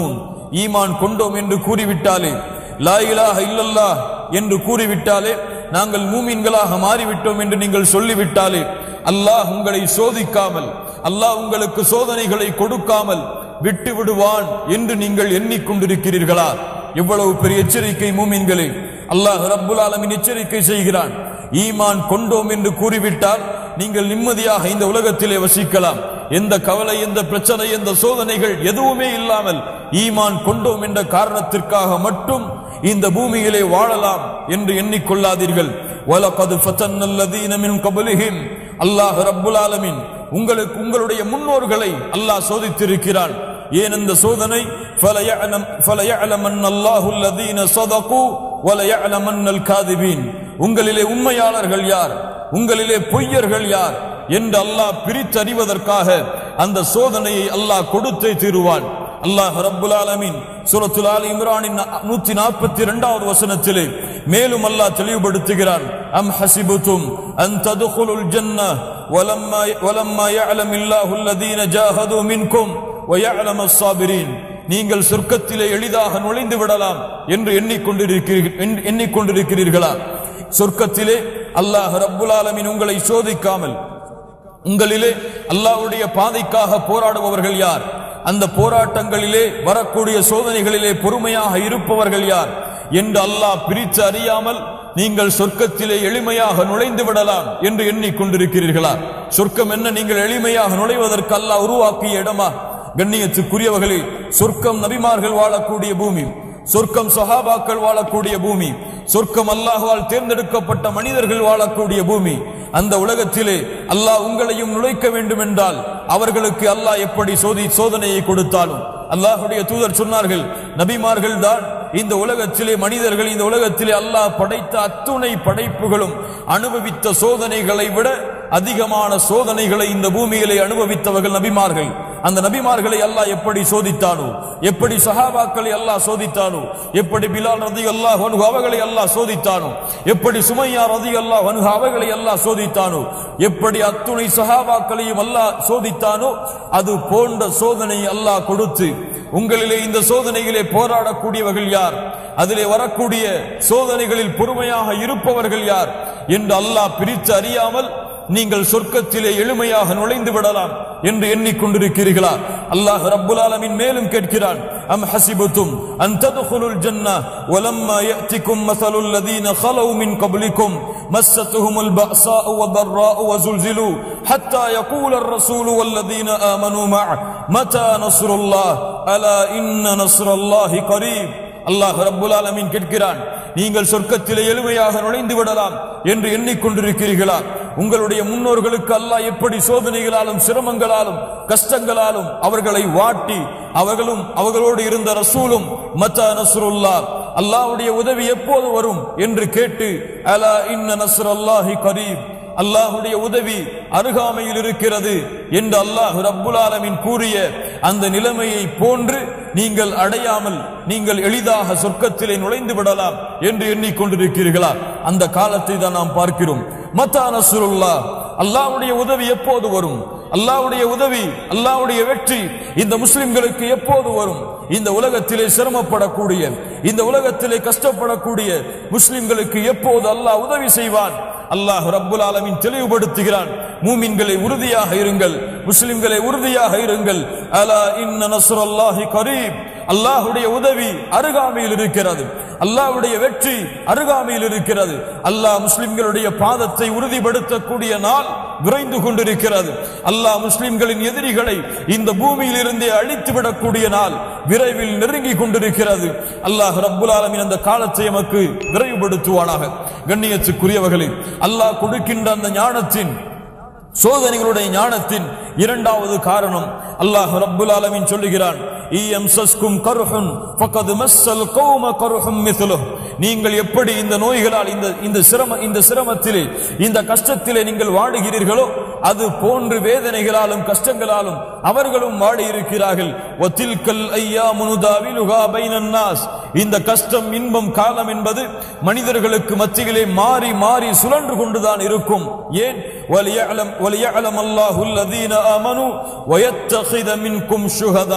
ஈமான் கொண்டோம் என்று கூறிவிட்டாலே லா இலாஹ இல்லல்லாஹ் என்று கூறிவிட்டாலே நாங்கள் மூமின்களாக மாறிவிட்டோம் என்று நீங்கள் சொல்லிவிட்டாலே அல்லாஹ் உங்களை சோதிக்காமல் அல்லாஹ் உங்களுக்கு சோதனைகளை கொடுக்காமல் விட்டு விடுவான் என்று நீங்கள் எண்ணிக்கொண்டிருக்கிறீர்களா எவ்வளவு பெரிய எச்சரிக்கை மூமின்களே அல்லாஹ் ரப்புல் ஆலமின் எச்சரிக்கை செய்கிறான் ஈமான் கொண்டோம் என்று கூறிவிட்டால் நீங்கள் நிம்மதியாக இந்த உலகத்திலே வசிக்கலாம் எந்த கவலை எந்த பிரச்சனை எந்த சோதனைகள் எதுவுமே இல்லாமல் ஈமான் கொண்டோம் என்ற காரணத்திற்காக மட்டும் இந்த பூமியிலே வாழலாம் என்று எண்ணிக்கொள்ளாதீர்கள் வலகது ஃபதன்னல்லதீன மின் கபலிஹிம் அல்லாஹ் ரப்புல் ஆலமீன் உங்களுக்கு உங்களுடைய முன்னோர்களை அல்லாஹ் சோதித்திருக்கிறான் ஏன் இந்த சோதனை فَلَيَعْلَمْ فَلَيَعْلَمَنَّ اللَّهُ الَّذِينَ صَدَقُوا وَلَيَعْلَمَنَّ الْكَاذِبِينَ உங்களிலே உண்மையாளர்கள் யார் உங்களிலே பொய்யர்கள் யார் என்று அல்லாஹ் பிரித்தறிவதற்காக அந்த சோதனையை அல்லாஹ் கொடுத்தே தீருவான் அல்லாஹ் ரப்புல் ஆலமீன் சூரத்துல் ஆல் இம்ரானின் நூத்தி நாற்பத்தி இரண்டாவது வசனத்திலே மேலும் அல்லாஹ் தெளிவுபடுத்துகிறான் அம் ஹசிபுதும் அன் ததுகுலுல் ஜன்ன வலம்மா வலம்மா يعلم الله الذين جاهدوا منكم ويعلم الصابرين நீங்கள் சொர்க்கத்திலே எளிதாக நுழைந்து விடலாம் என்று எண்ணிக்கொண்டிருக்கிறீர்கள் எண்ணிக்கொண்டிருக்கிறீர்களா சொர்க்கத்திலே அல்லாஹ் ரப்புல் ஆலமீன் உங்களை சோதிக்காமல் உங்களிலே அல்லாஹ்வுடைய பாதைக்காக போராடுபவர்கள் யார் அந்த போராட்டங்களிலே வரக்கூடிய சோதனைகளிலே பொறுமையாக இருப்பவர்கள் யார் என்று அல்லாஹ் பிரித்து அறியாமல் நீங்கள் சொர்க்கத்திலே எளிமையாக நுழைந்து விடலாம் என்று எண்ணிக்கொண்டிருக்கிறீர்களா சொர்க்கம் என்ன நீங்கள் எளிமையாக நுழைவதற்கு அல்லாஹ் உருவாக்கிய இடமா கண்ணியத்துக்குரியவர்களே சொர்க்கம் நபிமார்கள் வாழக்கூடிய பூமி சொர்க்கம் சஹாபாக்கள் வாழக்கூடிய பூமி சொர்க்கம் அல்லாஹ்வால் தேர்ந்தெடுக்கப்பட்ட மனிதர்கள் வாழக்கூடிய பூமி அந்த உலகத்திலே அல்லாஹ் உங்களையும் நுழைக்க வேண்டும் என்றால் அவர்களுக்கு அல்லாஹ் எப்படி சோதி சோதனையை கொடுத்தாலும் அல்லாஹுடைய தூதர் சொன்னார்கள் நபிமார்கள் தான் இந்த உலகத்திலே மனிதர்கள் இந்த உலகத்திலே அல்லாஹ் படைத்த அத்துணை படைப்புகளும் அனுபவித்த சோதனைகளை விட அதிகமான சோதனைகளை இந்த பூமியிலே அனுபவித்தவர்கள் நபிமார்கள் அந்த நபிமார்களை அல்லாஹ் எப்படி சோதித்தானோ எப்படி சஹாபாக்களை அல்லாஹ் சோதித்தானோ எப்படி பிலால் ரதி அல்லாஹ் வன்ஹு அவர்களை அல்லாஹ் சோதித்தானோ எப்படி சுமையா ரதி அல்லாஹ் வன்ஹு அவர்களை அல்லாஹ் சோதித்தானோ எப்படி அத்துணை சஹாபாக்களையும் அல்லாஹ் சோதித்தானோ அது போன்ற சோதனை அல்லாஹ் கொடுத்து உங்களிலே இந்த சோதனையிலே போராடக்கூடியவர்கள் யார் அதிலே வரக்கூடிய சோதனைகளில் பொறுமையாக இருப்பவர்கள் யார் என்று அல்லாஹ் பிரித்து அறியாமல் நீங்கள் சொர்க்கத்திலே எளிமையாக நுழைந்து விடலாம் என்று எண்ணிக்கொண்டிருக்கிறீர்களா அல்லாஹ் ரப்புல் ஆலமீன் மேலும் கேட்கிறான் அம் ஹசிபுத்தும் அன் ததுகுலுல் ஜன்னah ولما يأتكم مثل الذين خلوا من قبلكم مستهم البأساء والضراء وزلزلوا حتى يقول الرسول والذين آمنوا معه متى نصر الله ألا إن نصر الله قريب அல்லாஹ் ரப்புல் ஆலமீன் கேட்கிறான் நீங்கள் சொர்க்கத்திலே எளிமையாக நுழைந்து விடலாம் என்று எண்ணிக்கொண்டிருக்கிறீர்களா உங்களுடைய முன்னோர்களுக்கு அல்லாஹ் எப்படி சோதனைகளாலும் சிரமங்களாலும் கஷ்டங்களாலும் அவர்களை வாட்டி அவர்களும் அவர்களோடு இருந்த ரசூலும் மத்த நஸ்ருல்லா அல்லாஹ்வுடைய உதவி எப்போது வரும் என்று கேட்டு அலா இன்ன நஸ்ரல்லாஹி கரீப் அல்லாஹுடைய உதவி அருகாமையில் இருக்கிறது என்று அல்லாஹ் ரப்புல் ஆலமீன் கூறிய அந்த நிலைமையை போன்று நீங்கள் அடையாமல் நீங்கள் எளிதாக சொர்க்கத்திலே நுழைந்து விடலாம் என்று எண்ணிக்கொண்டிருக்கிறீர்களா அந்த காலத்தை தான் நாம் பார்க்கிறோம் மத்தா நஸ்ருல்லா அல்லாஹ்வுடைய உதவி எப்போது வரும் அல்லாஹ்வுடைய உதவி அல்லாஹ்வுடைய வெற்றி இந்த முஸ்லிம்களுக்கு எப்போது வரும் இந்த உலகத்திலே சிரமப்படக்கூடிய இந்த உலகத்திலே கஷ்டப்படக்கூடிய முஸ்லிம்களுக்கு எப்போது அல்லாஹ் உதவி செய்வான் அல்லாஹ் ரப்புல் ஆலமீன் தெளிவுபடுத்துகிறான் மூமின்களை உறுதியாக இருங்கள் முஸ்லிம்களை உறுதியாக இருங்கள் அலா இன்ன நஸ்ரல்லாஹி கரீப் அல்லாஹ்வுடைய உதவி அருகாமையில் இருக்கிறது அல்லாஹ்வுடைய வெற்றி அருகாமையில் இருக்கிறது அல்லாஹ் முஸ்லிம்களுடைய பாதத்தை உறுதிப்படுத்தக்கூடிய நாள் விரைந்து கொண்டிருக்கிறது அல்லாஹ் முஸ்லிம்களின் எதிரிகளை இந்த பூமியில் இருந்தே அழித்து விடக்கூடிய நாள் விரைவில் நெருங்கி கொண்டிருக்கிறது அல்லாஹ் ரப்புல் ஆலமீன் அந்த காலத்தை நமக்கு விரைவுபடுத்துவானாக கண்ணியத்துக்குரியவர்களே அல்லாஹ் கொடுக்கின்ற அந்த ஞானத்தின் சோதனைகளுடைய ஞானத்தின் இரண்டாவது காரணம் அல்லாஹ் ரப்புல் ஆலமீன் சொல்லுகிறான் இயம்சஸ்கும் கருஹுன் ஃபகத் மஸ்ஸல் கௌம கருஹும் மித்லுஹ் நீங்கள் எப்படி இந்த நோய்களால் இந்த இந்த சிரம இந்த சிரமத்திலே இந்த கஷ்டத்திலே நீங்கள் வாடுகிறீர்களோ அது போன்று வேதனைகளாலும் கஷ்டங்களாலும் அவர்களும் வாடி இருக்கிறார்கள் வத்தில்கல் ஐயாமு நுதாவிலுகா பைனன் நாஸ் இந்த கஷ்டம் இன்பம் காலம் என்பது மனிதர்களுக்கு மத்தியிலே மாறி மாறி சுழன்று கொண்டுதான் இருக்கும் ஏன் வலியஅலம் வலியஅலம் அல்லாஹு அல்லதீன ஆமனு வயத்தகித மின்கும் ஷுஹதா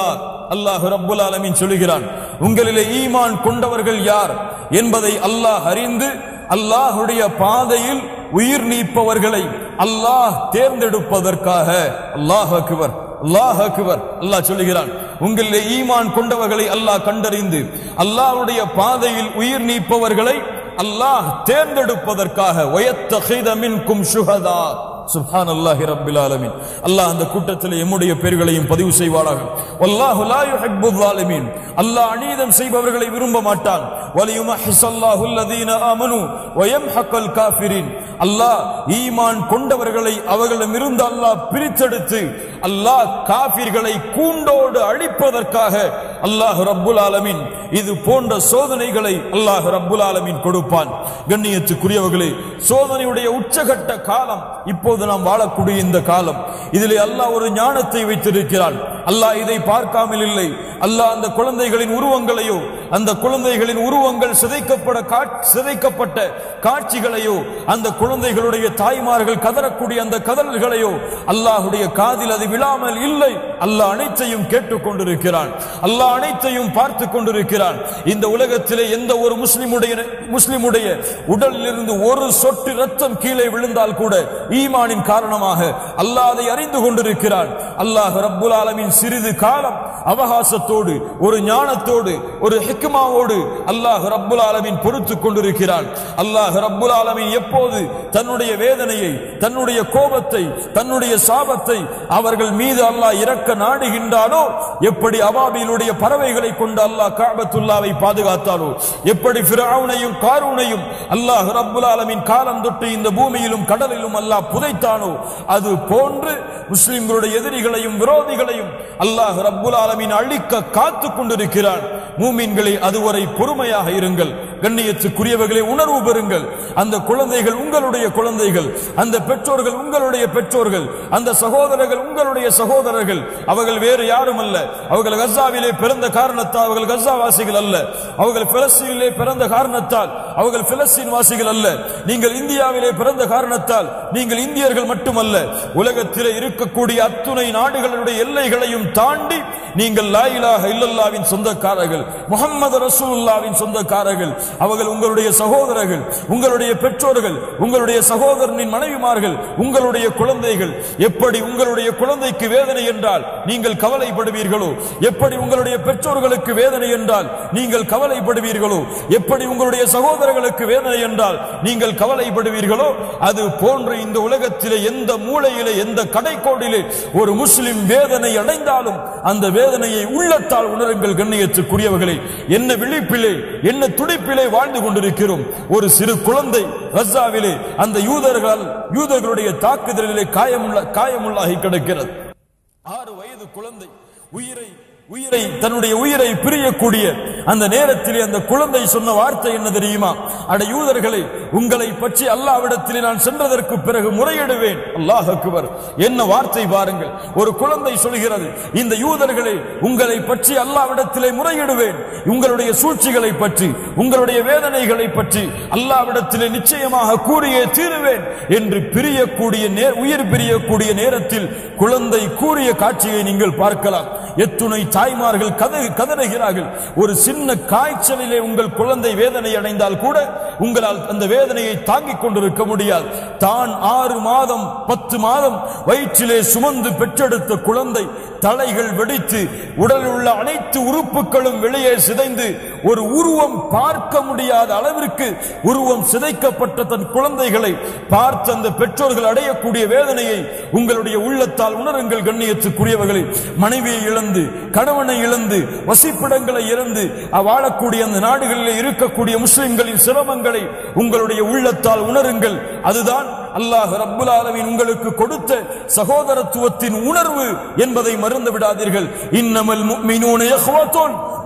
அல்லாஹ் ரப்புல் ஆலமீன் சொல்கிறான் உங்களிலே ஈமான் கொண்டவர்கள் யார் என்பதை அல்லாஹ் அறிந்து அல்லாஹுடைய பாதையில் உயிர் நீப்பவர்களை அல்லாஹ் தேர்ந்தெடுப்பதற்காக அல்லாஹ் அக்பர் அல்லாஹ் அக்பர் அல்லாஹ் சொல்லுகிறான் உங்களிலே ஈமான் கொண்டவர்களை அல்லாஹ் கண்டறிந்து அல்லாஹ்வுடைய பாதையில் உயிர் நீப்பவர்களை அல்லாஹ் தேர்ந்தெடுப்பதற்காக வயத்தகித மின்கும் சுஹதா சுப்ஹான் அல்லாஹி ரப்பில் ஆலமீன் அல்லாஹ் அந்த கூட்டத்தில் எம்முடைய பெயர்களையும் பதிவு செய்வாராக வல்லாஹு லா யுஹிப்பு ஸாலிமீன் அல்லாஹ் அநீதம் செய்பவர்களை விரும்ப மாட்டான் வலியுமஹிஸல்லாஹு அல்லதீன ஆமனு வயம்ஹக்கல் காஃபிரின் அல்லாஹ் ஈமான் கொண்டவர்களை அவர்களிடமிருந்து அல்லாஹ் பிரித்தெடுத்து அல்லாஹ் காஃபிர்களை கூண்டோடு அழிப்பதற்காக அல்லாஹ் ரப்புல் ஆலமீன் இது போன்ற சோதனைகளை அல்லாஹ் ரப்புல் ஆலமீன் கொடுப்பான் கண்ணியத்துக்குரியவர்களே சோதனையுடைய உச்சகட்ட காலம் இப்போது நாம் வாழக்கூடிய இந்த காலம் இதிலே அல்லாஹ் ஒரு ஞானத்தை வைத்திருக்கிறான் அல்லாஹ் இதை பார்க்காமல் இல்லை அல்லாஹ் அந்த குழந்தைகளின் உருவங்களையோ அந்த குழந்தைகளின் உருவங்கள் சிதைக்கப்பட காட்- சிதைக்கப்பட்ட காட்சிகளையோ அந்த குழந்தைகளுடைய தாய்மார்கள் கதறக்கூடிய அந்த கதறல்களையோ அல்லாஹுடைய காதில் அது விழாமல் இல்லை அல்லாஹ் அனைத்தையும் கேட்டுக் கொண்டிருக்கிறான் அல்லாஹ் அனைத்தையும் பார்த்து கொண்டிருக்கிறான் இந்த உலகத்திலே எந்த ஒரு முஸ்லிமுடைய முஸ்லிமுடைய உடலில் இருந்து ஒரு சொட்டு ரத்தம் கீழே விழுந்தால் கூட ஈமானின் காரணமாக அல்லாஹ் அதை அறிந்து கொண்டிருக்கிறான் அல்லாஹ் ரப்புல் ஆலமீன் சிறிது காலம் அவகாசத்தோடு ஒரு ஞானத்தோடு ஒரு ஹிக்மாவோடு அல்லாஹ் ரப்புல் ஆலமீன் பொறுத்துக் கொண்டிருக்கிறான் அல்லாஹ் ரப்புல் ஆலமீன் எப்போது தன்னுடைய வேதனையை தன்னுடைய கோபத்தை தன்னுடைய சாபத்தை அவர்கள் மீது அல்லாஹ் இறக்க நாடுகின்றானோ எப்படி அபாபிலுடைய பறவைகளை கொண்டு அல்லாஹ் காபத்துல்லாவை பாதுகாத்தானோ எப்படி ஃபிரௌனையும் காரூனையும் அல்லாஹ் ரப்புல் ஆலமீன் காலம் தொட்டு இந்த பூமியிலும் கடலிலும் அல்லாஹ் புதைத்தானோ அது போன்று முஸ்லிம்களுடைய எதிரிகளையும் விரோதிகளையும் அல்லாஹ் ரப்புல் ஆலமீன் அழிக்க காத்துக் கொண்டிருக்கிறான் மூமின்களை அதுவரை பொறுமையாக இருங்கள் கண்ணியத்துக்குரியவர்களை உணர்வு பெறுங்கள் அந்த குழந்தைகள் உங்களுடைய குழந்தைகள் அந்த பெற்றோர்கள் உங்களுடைய பெற்றோர்கள் அந்த சகோதரர்கள் உங்களுடைய சகோதரர்கள் அவர்கள் வேறு யாரும் அல்ல அவர்கள் கசாவிலே பிறந்த காரணத்தால் அவர்கள் கசா வாசிகள் அல்ல அவர்கள் பிலஸ்தீனிலே பிறந்த காரணத்தால் அவர்கள் பிலஸ்தீன் வாசிகள் அல்ல நீங்கள் இந்தியாவிலே பிறந்த காரணத்தால் நீங்கள் இந்தியர்கள் மட்டுமல்ல உலகத்திலே இருக்கக்கூடிய அத்துணை நாடுகளுடைய எல்லைகளையும் தாண்டி நீங்கள் லாயிலாக இல்லல்லாவின் சொந்தக்காரர்கள் முகம்மது ரசூலுல்லாவின் சொந்தக்காரர்கள் அவர்கள் உங்களுடைய சகோதரர்கள் உங்களுடைய பெற்றோர்கள் உங்களுடைய சகோதரனின் மனைவிமார்கள் உங்களுடைய குழந்தைகள் எப்படி உங்களுடைய குழந்தைக்கு வேதனை என்றால் நீங்கள் கவலைப்படுவீர்களோ எப்படி உங்களுடைய பெற்றோர்களுக்கு வேதனை என்றால் நீங்கள் கவலைப்படுவீர்களோ எப்படி உங்களுடைய சகோதரர்களுக்கு வேதனை என்றால் நீங்கள் கவலைப்படுவீர்களோ அது போன்று இந்த உலகத்திலே எந்த மூலையிலே எந்த கடைக்கோடிலே ஒரு முஸ்லிம் வேதனை அடைந்தாலும் அந்த வேதனையை உள்ளத்தால் உணருங்கள் கண்ணியத்துக்குரியவர்களே என்ன விழிப்பிலே என்ன துடிப்பிலே வாழ்ந்து கொண்டிருக்கிறோம் ஒரு சிறு குழந்தை கசாவிலே அந்த யூதர்கள் யூதர்களுடைய தாக்குதலிலே காயமுள்ள காயமுள்ளாகி கிடக்கிறது ஆறு வயது குழந்தை உயிரை உயிரை தன்னுடைய உயிரை பிரியக்கூடிய அந்த நேரத்திலே அந்த குழந்தை சொன்ன வார்த்தை என்ன தெரியுமா அட யூதர்களே உங்களை பற்றி அல்லாவிடத்திலே நான் சென்றதற்கு பிறகு முறையிடுவேன் அல்லாஹ் அக்பர் என்ன வார்த்தை பாருங்கள் ஒரு குழந்தை சொல்கிறது இந்த யூதர்களே உங்களை பற்றி அல்லாவிடத்திலே முறையிடுவேன் உங்களுடைய சூழ்ச்சிகளை பற்றி உங்களுடைய வேதனைகளை பற்றி அல்லாவிடத்திலே நிச்சயமாக கூறியே தீருவேன் என்று பிரியக்கூடிய நேர் உயிர் பிரியக்கூடிய நேரத்தில் குழந்தை கூறிய காட்சியை நீங்கள் பார்க்கலாம் எத்துணை தாய்மார்கள் கத கதறுகிறார்கள் ஒரு சின்ன காய்ச்சலிலே உங்கள் குழந்தை வேதனை அடைந்தால் கூட உங்களால் அந்த வேதனையை தாங்கிக் கொண்டிருக்க முடியாது தான் ஆறு மாதம் பத்து மாதம் வயிற்றிலே சுமந்து பெற்றெடுத்த குழந்தை தலைகள் வெடித்து உடலில் உள்ள அனைத்து உறுப்புகளும் வெளியே சிதைந்து ஒரு உருவம் பார்க்க முடியாத அளவிற்கு உருவம் சிதைக்கப்பட்ட தன் குழந்தைகளை பார்த்து அந்த பெற்றோர்கள் அடையக்கூடிய வேதனையை உங்களுடைய உள்ளத்தால் உணருங்கள் கண்ணியத்துக்குரியவர்களை மனைவியை இழந்து கணவனை இழந்து வசிப்பிடங்களை இழந்து வாழக்கூடிய அந்த நாடுகளில் இருக்கக்கூடிய முஸ்லிம்களின் சிரமங்களை உங்களுடைய உள்ளத்தால் உணருங்கள் அதுதான் அல்லாஹ் ரப்புல் ஆலமீன் உங்களுக்கு கொடுத்த சகோதரத்துவத்தின் உணர்வு என்பதை மறந்து விடாதீர்கள் இன்னமல் முஃமினூன இஹ்வத்துன்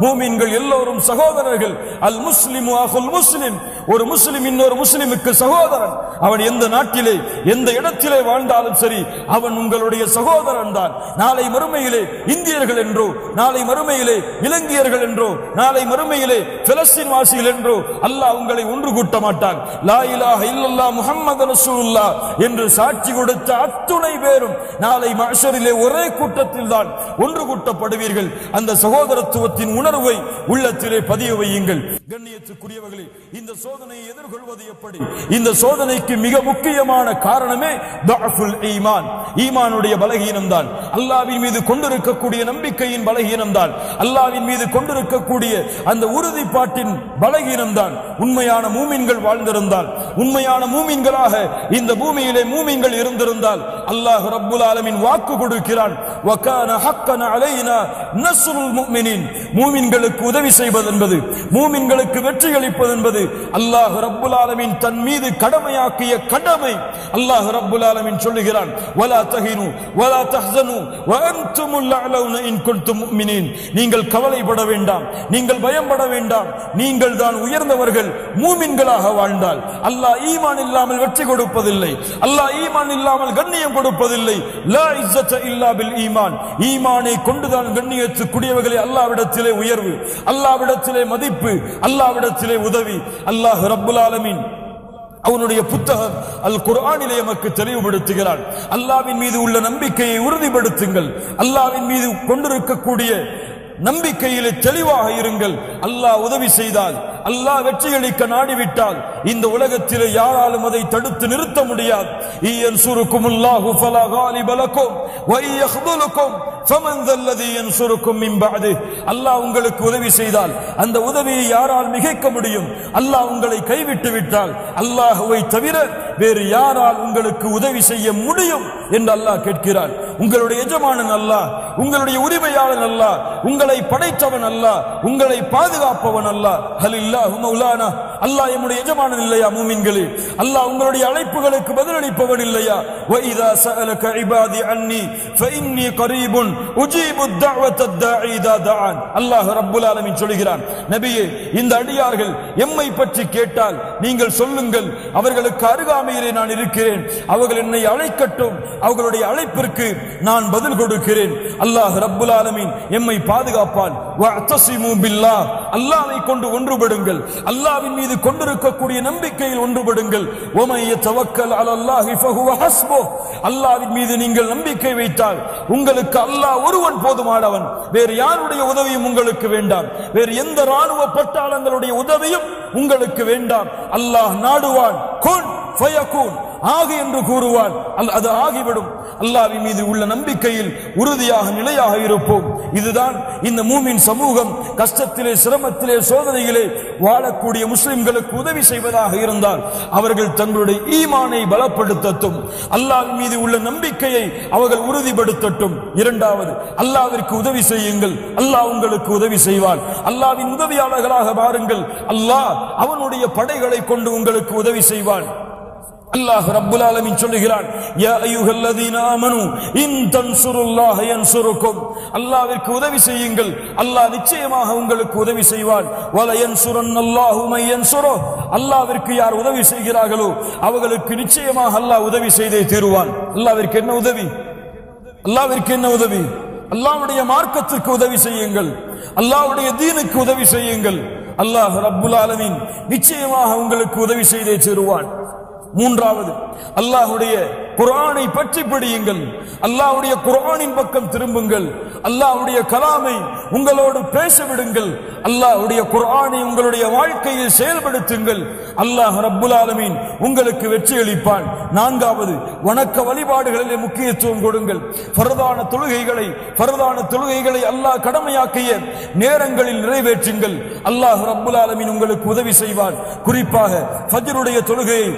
மூமின்கள் எல்லோரும் சகோதரர்கள் அல் முஸ்லிமு அகுல் முஸ்லிம் ஒரு முஸ்லிம் இன்னொரு முஸ்லிமுக்கு சகோதரன் அவன் எந்த நாட்டிலே எந்த இடத்திலே வாழ்ந்தாலும் சரி அவன் உங்களுடைய சகோதரன் தான் நாளை மறுமையிலே இந்தியர்கள் என்றோ நாளை மறுமையிலே இலங்கையர்கள் என்றோ நாளை மறுமையிலே பிலஸ்தீன் வாசிகள் என்றோ அல்லாஹ் உங்களை ஒன்று கூட்ட மாட்டான் லா இலாஹ இல்லல்லாஹ் முஹம்மது ரசூலுல்லாஹ் என்று சாட்சி கொடுத்த அத்துணை பேரும் நாளை மஹ்ஷரிலே ஒரே கூட்டத்தில் தான் ஒன்று கூட்டப்படுவீர்கள் அந்த சகோதரத்துவத்தின் உணர்வை உள்ளத்திலே பதிய வையுங்கள் கண்ணியத்துக்குரியவர்களே இந்த சோதனையை எதிர்கொள்வது எப்படி இந்த சோதனைக்கு மிக முக்கியமான காரணமே தஅஃபுல் ஈமான் ஈமானுடைய பலகீனம் தான் அல்லாஹ்வின் மீது கொண்டிருக்கக்கூடிய நம்பிக்கையின் பலகீனம் தான் அல்லாஹ்வின் மீது கொண்டிருக்கக்கூடிய அந்த உறுதிப்பாட்டின் பலகீனம் தான் உண்மையான மூமின்கள் வாழ்ந்திருந்தால் உண்மையான மூமின்களாக இந்த பூமியிலே மூமின்கள் இருந்திருந்தால் அல்லாஹ் ரப்புல் ஆலமீன் வாக்கு கொடுக்கிறான் வகான ஹக்கன அலைனா நஸ்ருல் முஃமினீன் மூமின்களுக்கு உதவி செய்வது என்பது மூமின்களுக்கு வெற்றி அளிப்பது என்பது அல்லாஹ் ரப்புல் ஆலமீன் தன் மீது கடமையாக்கிய கடமை அல்லாஹ் ரப்புல் ஆலமீன் சொல்லுகிறான் வலா தஹினு வலா தஹ்சனு வ அன்துமுல் அலவுன இன் குன்தும் முஃமினீன் நீங்கள் கவலைப்பட வேண்டாம் நீங்கள் பயப்பட வேண்டாம் நீங்கள் தான் உயர்ந்தவர்கள் மூமின்களாக வாழ்ந்தால் அல்லாஹ் ஈமான் இல்லாமல் வெற்றி கொடுப்பதில்லை அல்லாஹ் ஈமான் இல்லாமல் கண்ணியம் கொடுப்பதில்லை லா இஸ்ஸத இல்லா பில் ஈமான் ஈமானை கொண்டுதான் கண்ணியத்துக்குரியவர்களே அல்லாவிடத்திலே உயர்வு அல்லாவிடத்திலே மதிப்பு அல்லாவிடத்திலே உதவி அல்லாஹ் ரப்புல் ஆலமீன் அவனுடைய புத்தகம் அல் குர்ஆனிலே எமக்கு தெளிவுபடுத்துகிறான் அல்லாவின் மீது உள்ள நம்பிக்கையை உறுதிப்படுத்துங்கள் அல்லாவின் மீது கொண்டிருக்கக்கூடிய நம்பிக்கையிலே தெளிவாக இருங்கள் அல்லாஹ் உதவி செய்தால் அல்லாஹ் வெற்றியளிக்க நாடிவிட்டால் இந்த உலகத்திலே யாராலும் அதை தடுத்து நிறுத்த முடியாது ஈயன் சுருக்கும் அல்லாஹு ஃபலா காலிப லக்கும் வ யஹ்துலுக்கும் ஃபமன் தல்லதி யன்சுருக்கும் மின் பஅது அல்லாஹ் உங்களுக்கு உதவி செய்தால் அந்த உதவியை யாரால் மிகைக்க முடியும் அல்லாஹ் உங்களை கைவிட்டு விட்டால் அல்லாஹ்வை தவிர வேறு யாரால் உங்களுக்கு உதவி செய்ய முடியும் என்று அல்லாஹ் கேட்கிறான் உங்களுடைய எஜமானன் அல்லாஹ் உங்களுடைய உரிமையாளன் அல்லாஹ் உங்களை படைத்தவன் அல்லாஹ் உங்களை பாதுகாப்பவன் அல்லாஹ் ஹல் இல்லாஹு மௌலானா அல்லாஹ் எம்முடைய எஜமானன் இல்லையா மூமின்களே அல்லாஹ் உங்களுடைய அழைப்புகளுக்கு பதிலளிப்பவன் இல்லையா وَإِذَا سَأَلَكَ عِبَادِي عَنِّي فَإِنِّي قَرِيبٌ أُجِيبُ الدَّعْوَةَ الدَّاعِي إِذَا دَعَانِ அல்லாஹ் ரப்புல் ஆலமீன் சொல்கிறான் நபியே இந்த அடியார்கள் எம்மை பற்றி கேட்டால் நீங்கள் சொல்லுங்கள் அவர்களுக்கு அருகாமையிலே நான் இருக்கிறேன் அவர்கள் என்னை அழைக்கட்டும் அவர்களுடைய அழைப்பிற்கு நான் பதில் கொடுக்கிறேன் அல்லாஹ் ரப்புல் ஆலமீன் எம்மை பாதுகாப்பான் வஅத்தஸிமு பில்லாஹ் அல்லாஹ்வை கொண்டு ஒன்றுபடுங்கள் அல்லாஹ்வின் மீது கொண்டிருக்கக்கூடிய நம்பிக்கையில் ஒன்றுபடுங்கள் ஒமை யதவக்கல் அலல்லாஹி ஃபஹுவ ஹஸ்பு அல்லாஹ்வின் மீது நீங்கள் நம்பிக்கை வைத்தால் உங்களுக்கு அல்லாஹ் ஒருவன் போதுமானவன் வேறு யாருடைய உதவியும் உங்களுக்கு வேண்டாம் வேறு எந்த ராணுவ பட்டாளங்களுடைய உதவியும் உங்களுக்கு வேண்டாம் அல்லாஹ் நாடுவான் குன் ஃபயகுன் ஆகு என்று கூறுவான் அல் அது ஆகிவிடும் அல்லாஹ்வின் மீது உள்ள நம்பிக்கையில் உறுதியாக நிலையாக இருப்போம் இதுதான் இந்த மூமின் சமூகம் கஷ்டத்திலே சிரமத்திலே சோதனையிலே வாழக்கூடிய முஸ்லிம்களுக்கு உதவி செய்வதாக இருந்தால் அவர்கள் தங்களுடைய ஈமானை பலப்படுத்தட்டும் அல்லாஹ்வின் மீது உள்ள நம்பிக்கையை அவர்கள் உறுதிப்படுத்தட்டும் இரண்டாவது அல்லாஹ்விற்கு உதவி செய்யுங்கள் அல்லாஹ் உங்களுக்கு உதவி செய்வான் அல்லாஹ்வின் உதவியாளர்களாக மாறுங்கள் அல்லாஹ் அவனுடைய படைகளை கொண்டு உங்களுக்கு உதவி செய்வான் அல்லாஹ் ரப்புல் ஆலமீன் சொல்லுகிறான் யா அய்யுஹல்லதீன ஆமனு இன் தன்சுருல்லாஹ யன்சுருக்கும் அல்லாஹ்விற்கு உதவி செய்யுங்கள் அல்லாஹ் நிச்சயமாக உங்களுக்கு உதவி செய்வான் வல யன்சுரன்னல்லாஹு மை யன்சுரு அல்லாஹ்விற்கு யார் உதவி செய்கிறார்களோ அவர்களுக்கு நிச்சயமாக அல்லாஹ் உதவி செய்தே தீருவான் அல்லாஹ்விற்கு என்ன உதவி அல்லாஹ்விற்கு என்ன உதவி அல்லாஹ்வுடைய மார்க்கத்திற்கு உதவி செய்யுங்கள் அல்லாஹ்வுடைய தீனுக்கு உதவி செய்யுங்கள் அல்லாஹ் ரப்புல் ஆலமீன் நிச்சயமாக உங்களுக்கு உதவி செய்தே தீருவான் மூன்றாவது அல்லாஹ்வுடைய குர்ஆனை பற்றி படியுங்கள் அல்லாஹ்வுடைய குர்ஆனின் பக்கம் திரும்புங்கள் அல்லாஹ்வுடைய கலாமை உங்களோடு பேச விடுங்கள் அல்லாஹ்வுடைய குர்ஆனை உங்களுடைய வாழ்க்கையில் செயல்படுத்துங்கள் அல்லாஹ் ரப்புல் ஆலமீன் உங்களுக்கு வெற்றி அளிப்பான் நான்காவது வணக்க வழிபாடுகளிலே முக்கியத்துவம் கொடுங்கள் ஃபர்தான தொழுகைகளை ஃபர்தான தொழுகைகளை அல்லாஹ் கடமையாக்கிய நேரங்களில் நிறைவேற்றுங்கள் அல்லாஹ் ரப்புல் ஆலமீன் உங்களுக்கு உதவி செய்வான் குறிப்பாக ஃபஜ்ருடைய தொழுகையை முஸ்லிம்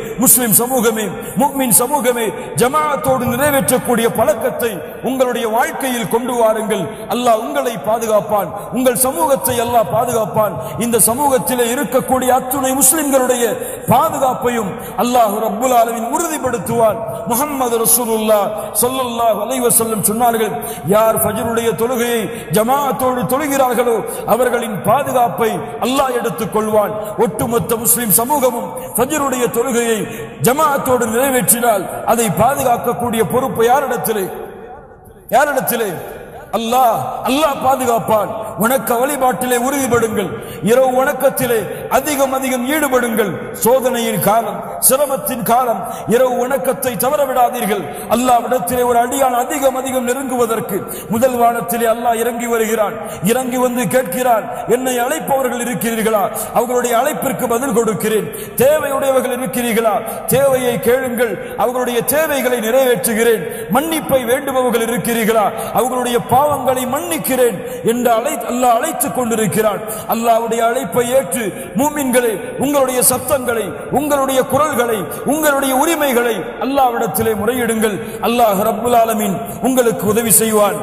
முஸ்லிம் சமூகமே முக்மின் சமூகமே ஜமாஅத்தோடு நிறைவேற்றக்கூடிய பழக்கத்தை உங்களுடைய வாழ்க்கையில் கொண்டு வாருங்கள் அல்லாஹ் உங்களை பாதுகாப்பான் உங்கள் சமூகத்தை அல்லாஹ் பாதுகாப்பான் இந்த சமூகத்திலே இருக்கக்கூடிய அத்துணை முஸ்லிம்களுடைய பாதுகாப்பையும் அல்லாஹ் ரப்புல் ஆலமீன் உறுதிப்படுத்துவான் முஹம்மது ரசூலுல்லாஹ் ஸல்லல்லாஹு அலைஹி வஸல்லம் சொன்னார்கள் யார் ஃபஜ்ருடைய தொழுகையை ஜமாஅத்தோடு தொழுகிறார்களோ அவர்களின் பாதுகாப்பை அல்லாஹ் எடுத்துக் கொள்வான் ஒட்டுமொத்த முஸ்லிம் சமூகமும் ஃபஜ்ருடைய தொழுகையை ஜமாஅத்தோடு நிறைவேற்றினால் அதை பாதுகாக்கக்கூடிய பொறுப்பு யாரிடத்திலே யாரிடத்திலே அல்லாஹ் அல்லாஹ் பாதுகாப்பான் வணக்க வழிபாட்டிலே உறுதிப்படுங்கள் இரவு வணக்கத்திலே அதிகம் அதிகம் ஈடுபடுங்கள் சோதனையின் காலம் சிரமத்தின் காலம் இரவு வணக்கத்தை தவறவிடாதீர்கள் அல்லாவிடத்திலே ஒரு அடியான் அதிகம் அதிகம் நெருங்குவதற்கு முதல் வானத்திலே அல்லாஹ் இறங்கி வருகிறான் இறங்கி வந்து கேட்கிறான் என்னை அழைப்பவர்கள் இருக்கிறீர்களா அவர்களுடைய அழைப்பிற்கு பதில் கொடுக்கிறேன் தேவையுடையவர்கள் இருக்கிறீர்களா தேவையை கேளுங்கள் அவர்களுடைய தேவைகளை நிறைவேற்றுகிறேன் மன்னிப்பை வேண்டுபவர்கள் இருக்கிறீர்களா அவர்களுடைய பாவங்களை மன்னிக்கிறேன் என்று அழை அல்லாஹ் அழைத்துக் கொண்டிருக்கிறான் அல்லாஹ்வுடைய அழைப்பை ஏற்று மூமின்களே உங்களுடைய சத்தங்களை உங்களுடைய குரல்களை உங்களுடைய உரிமைகளை அல்லாஹ்விடத்திலே முறையிடுங்கள் அல்லாஹ் ரப்புல் ஆலமீன் உங்களுக்கு உதவி செய்வான்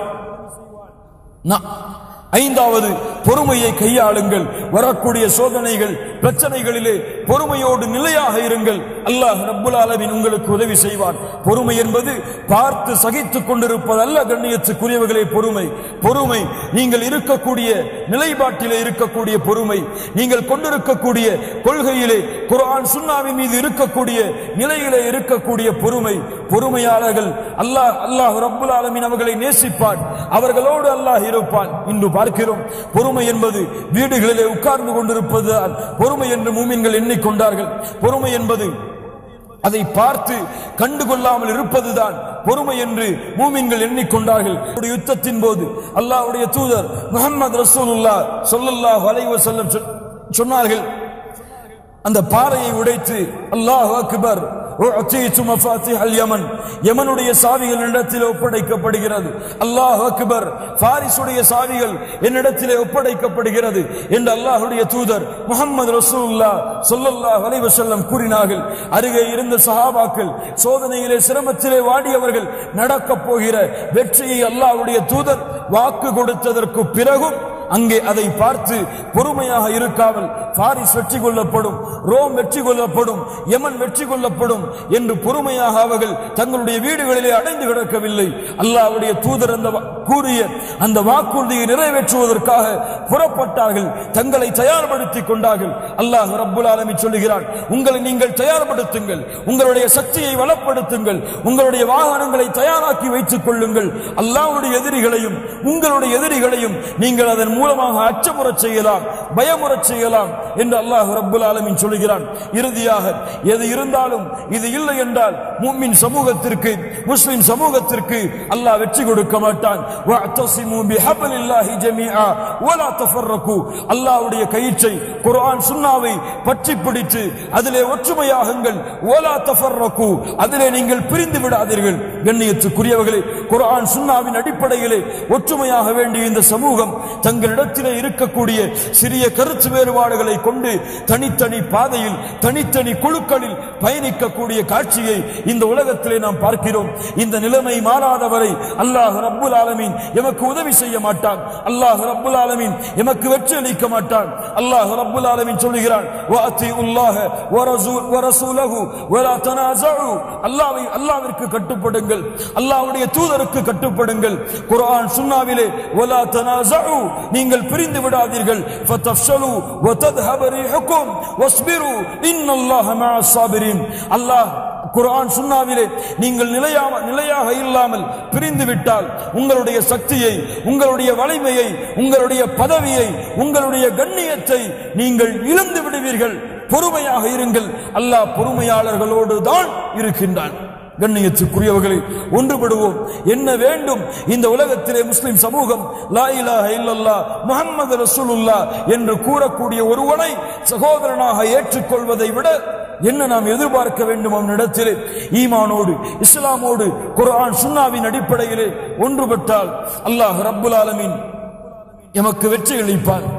நா- ஐந்தாவது பொறுமையை கையாளுங்கள் வரக்கூடிய சோதனைகள் பிரச்சனைகளிலே பொறுமையோடு நிலையாக இருங்கள் அல்லாஹ் ரப்புல் ஆலமீன் உங்களுக்கு உதவி செய்வான் பொறுமை என்பது பார்த்து சகித்துக் கொண்டிருப்பது அல்ல கண்ணியத்துக்குரியவர்களே பொறுமை பொறுமை நீங்கள் இருக்கக்கூடிய நிலைப்பாட்டிலே இருக்கக்கூடிய பொறுமை நீங்கள் கொண்டிருக்கக்கூடிய கொள்கையிலே குர்ஆன் சுன்னாவின் மீது இருக்கக்கூடிய நிலையிலே இருக்கக்கூடிய பொறுமை பொறுமையாளர்கள் அல்லாஹ் அல்லாஹ் ரப்புல் ஆலமீன் அவர்களை நேசிப்பான் அவர்களோடு அல்லாஹ் இருப்பான் இன்று பார்க்கிறோம் பொறுமை என்பது வீடுகளிலே உட்கார்ந்து கொண்டிருப்பது பொறுமை என்று மூமின்கள் எண்ணிக்கொண்டார்கள் பொறுமை என்பது அதை பார்த்து கண்டுகொள்ளாமல் இருப்பதுதான் பொறுமை என்று மூமின்கள் எண்ணிக்கொண்டார்கள் ஒரு யுத்தத்தின் போது அல்லாஹ்வுடைய தூதர் முகமது ரசூலுல்லாஹ் ஸல்லல்லாஹு அலைஹி வஸல்லம் சொ- சொன்னார்கள் அந்த பாறையை உடைத்து அல்லாஹ் அக்பர் உஅதீது மஃபாத்திஹல் யமன் யமனுடைய சாவிகள் என்னிடத்தில் ஒப்படைக்கப்படுகிறது அல்லாஹ் அக்பர் பாரிசுடைய சாவிகள் என்னிடத்திலே ஒப்படைக்கப்படுகிறது என்று அல்லாஹ்வுடைய தூதர் முகமது ரசூலுல்லாஹ் ஸல்லல்லாஹு அலைஹி வஸல்லம் கூறினார்கள் அருகே இருந்த சஹாபாக்கள் சோதனையிலே சிரமத்திலே வாடியவர்கள் நடக்கப் போகிற வெற்றியை அல்லாஹ்வுடைய தூதர் வாக்கு கொடுத்ததற்கு பிறகும் அங்கே அதை பார்த்து பொறுமையாக இருக்காமல் பாரிஸ் வெற்றி கொள்ளப்படும் ரோம் வெற்றி கொள்ளப்படும் யமன் வெற்றி கொள்ளப்படும் என்று பொறுமையாக அவர்கள் தங்களுடைய வீடுகளிலே அடைந்து கிடக்கவில்லை அல்லாஹ்வுடைய தூதர் அந்த வா- கூறிய அந்த வாக்குறுதியை நிறைவேற்றுவதற்காக புறப்பட்டார்கள் தங்களை தயார்படுத்திக் கொண்டார்கள் அல்லாஹ் ரப்புல் ஆலமீன் சொல்லுகிறான் உங்களை நீங்கள் தயார்படுத்துங்கள் உங்களுடைய சக்தியை வளப்படுத்துங்கள் உங்களுடைய வாகனங்களை தயாராக்கி வைத்துக் கொள்ளுங்கள் அல்லாஹ்வுடைய எதிரிகளையும் உங்களுடைய எதிரிகளையும் நீங்கள் அதன் மூலமாக அச்சமுறச் செய்யலாம் பயமுறச் செய்யலாம் என்று அல்லாஹ் ரப்புல் ஆலமீன் சொல்லுகிறான் இறுதியாக எது இருந்தாலும் இது இல்லை என்றால் மும்மின் சமூகத்திற்கு முஸ்லிம் சமூகத்திற்கு அல்லாஹ் வெற்றி கொடுக்க மாட்டான் வஅத்தஸிமு பிஹப்லில்லாஹி ஜமீஆ வலா தஃபர்ரகு அல்லாஹ்வுடைய கயிற்றை குர்ஆன் சுன்னாவை பற்றி பிடித்து அதிலே ஒற்றுமையாகுங்கள் வலா தஃபர்ரகு அதிலே நீங்கள் பிரிந்து விடாதீர்கள் கண்ணியத்துக்குரியவர்களே குர்ஆன் சுன்னாவின் அடிப்படையிலே ஒற்றுமையாக வேண்டிய இந்த சமூகம் தங்களிடத்திலே இருக்கக்கூடிய சிறிய கருத்து வேறுபாடுகளை கொண்டு தனித்தனி பாதையில் தனித்தனி குழுக்களில் பயணிக்கக்கூடிய காட்சியை இந்த உலகத்திலே நாம் பார்க்கிறோம் இந்த நிலைமை மாறாதவரை அல்லாஹ் ரப்புல் ஆலமீன் எமக்கு உதவி செய்ய மாட்டான் அல்லாஹ் ரப்புல் ஆலமீன் எமக்கு வெற்றி அளிக்க மாட்டான் அல்லாஹ் ரப்புல் ஆலமீன் சொல்லுகிறான் வஅத்தியுல்லாஹ வரசூல் வரசூலஹு வலா தனாஸஉ அல்லாஹ்வை அல்லாஹ்விற்கு கட்டுப்படுங்கள் அல்லாஹ்வுடைய தூதருக்கு கட்டுப்படுங்கள் குர்ஆன் சுன்னாவிலே வலா தனாஸஉ நீங்கள் பிரிந்து விடாதீர்கள் ஃபதஃப்ஷலு வதத்ஹப ரீஹுக்கும் வஸ்பிரு இன்னல்லாஹ மஅஸ் சாபிரின் அல்லாஹ் குர்ஆன் சுன்னாவிலே நீங்கள் நிலையாக நிலையாக இல்லாமல் பிரிந்து விட்டால் உங்களுடைய சக்தியை உங்களுடைய வலிமையை உங்களுடைய பதவியை உங்களுடைய கண்ணியத்தை நீங்கள் இழந்து விடுவீர்கள் பொறுமையாக இருங்கள் அல்லாஹ் பொறுமையாளர்களோடு தான் இருக்கின்றான் கண்ணியத்துக்குரியவர்களை ஒன்றுபடுவோம் என்ன வேண்டும் இந்த உலகத்திலே முஸ்லிம் சமூகம் லா இலாஹ இல்லல்லாஹ் முஹம்மது ரசூலுல்லாஹ் என்று கூறக்கூடிய ஒருவனை சகோதரனாக ஏற்றுக்கொள்வதை விட என்ன நாம் எதிர்பார்க்க வேண்டும் அவனிடத்திலே ஈமானோடு இஸ்லாமோடு குர்ஆன் சுன்னாவின் அடிப்படையிலே ஒன்றுபட்டால் அல்லாஹ் ரப்புல் ஆலமீன் எமக்கு வெற்றி அளிப்பான்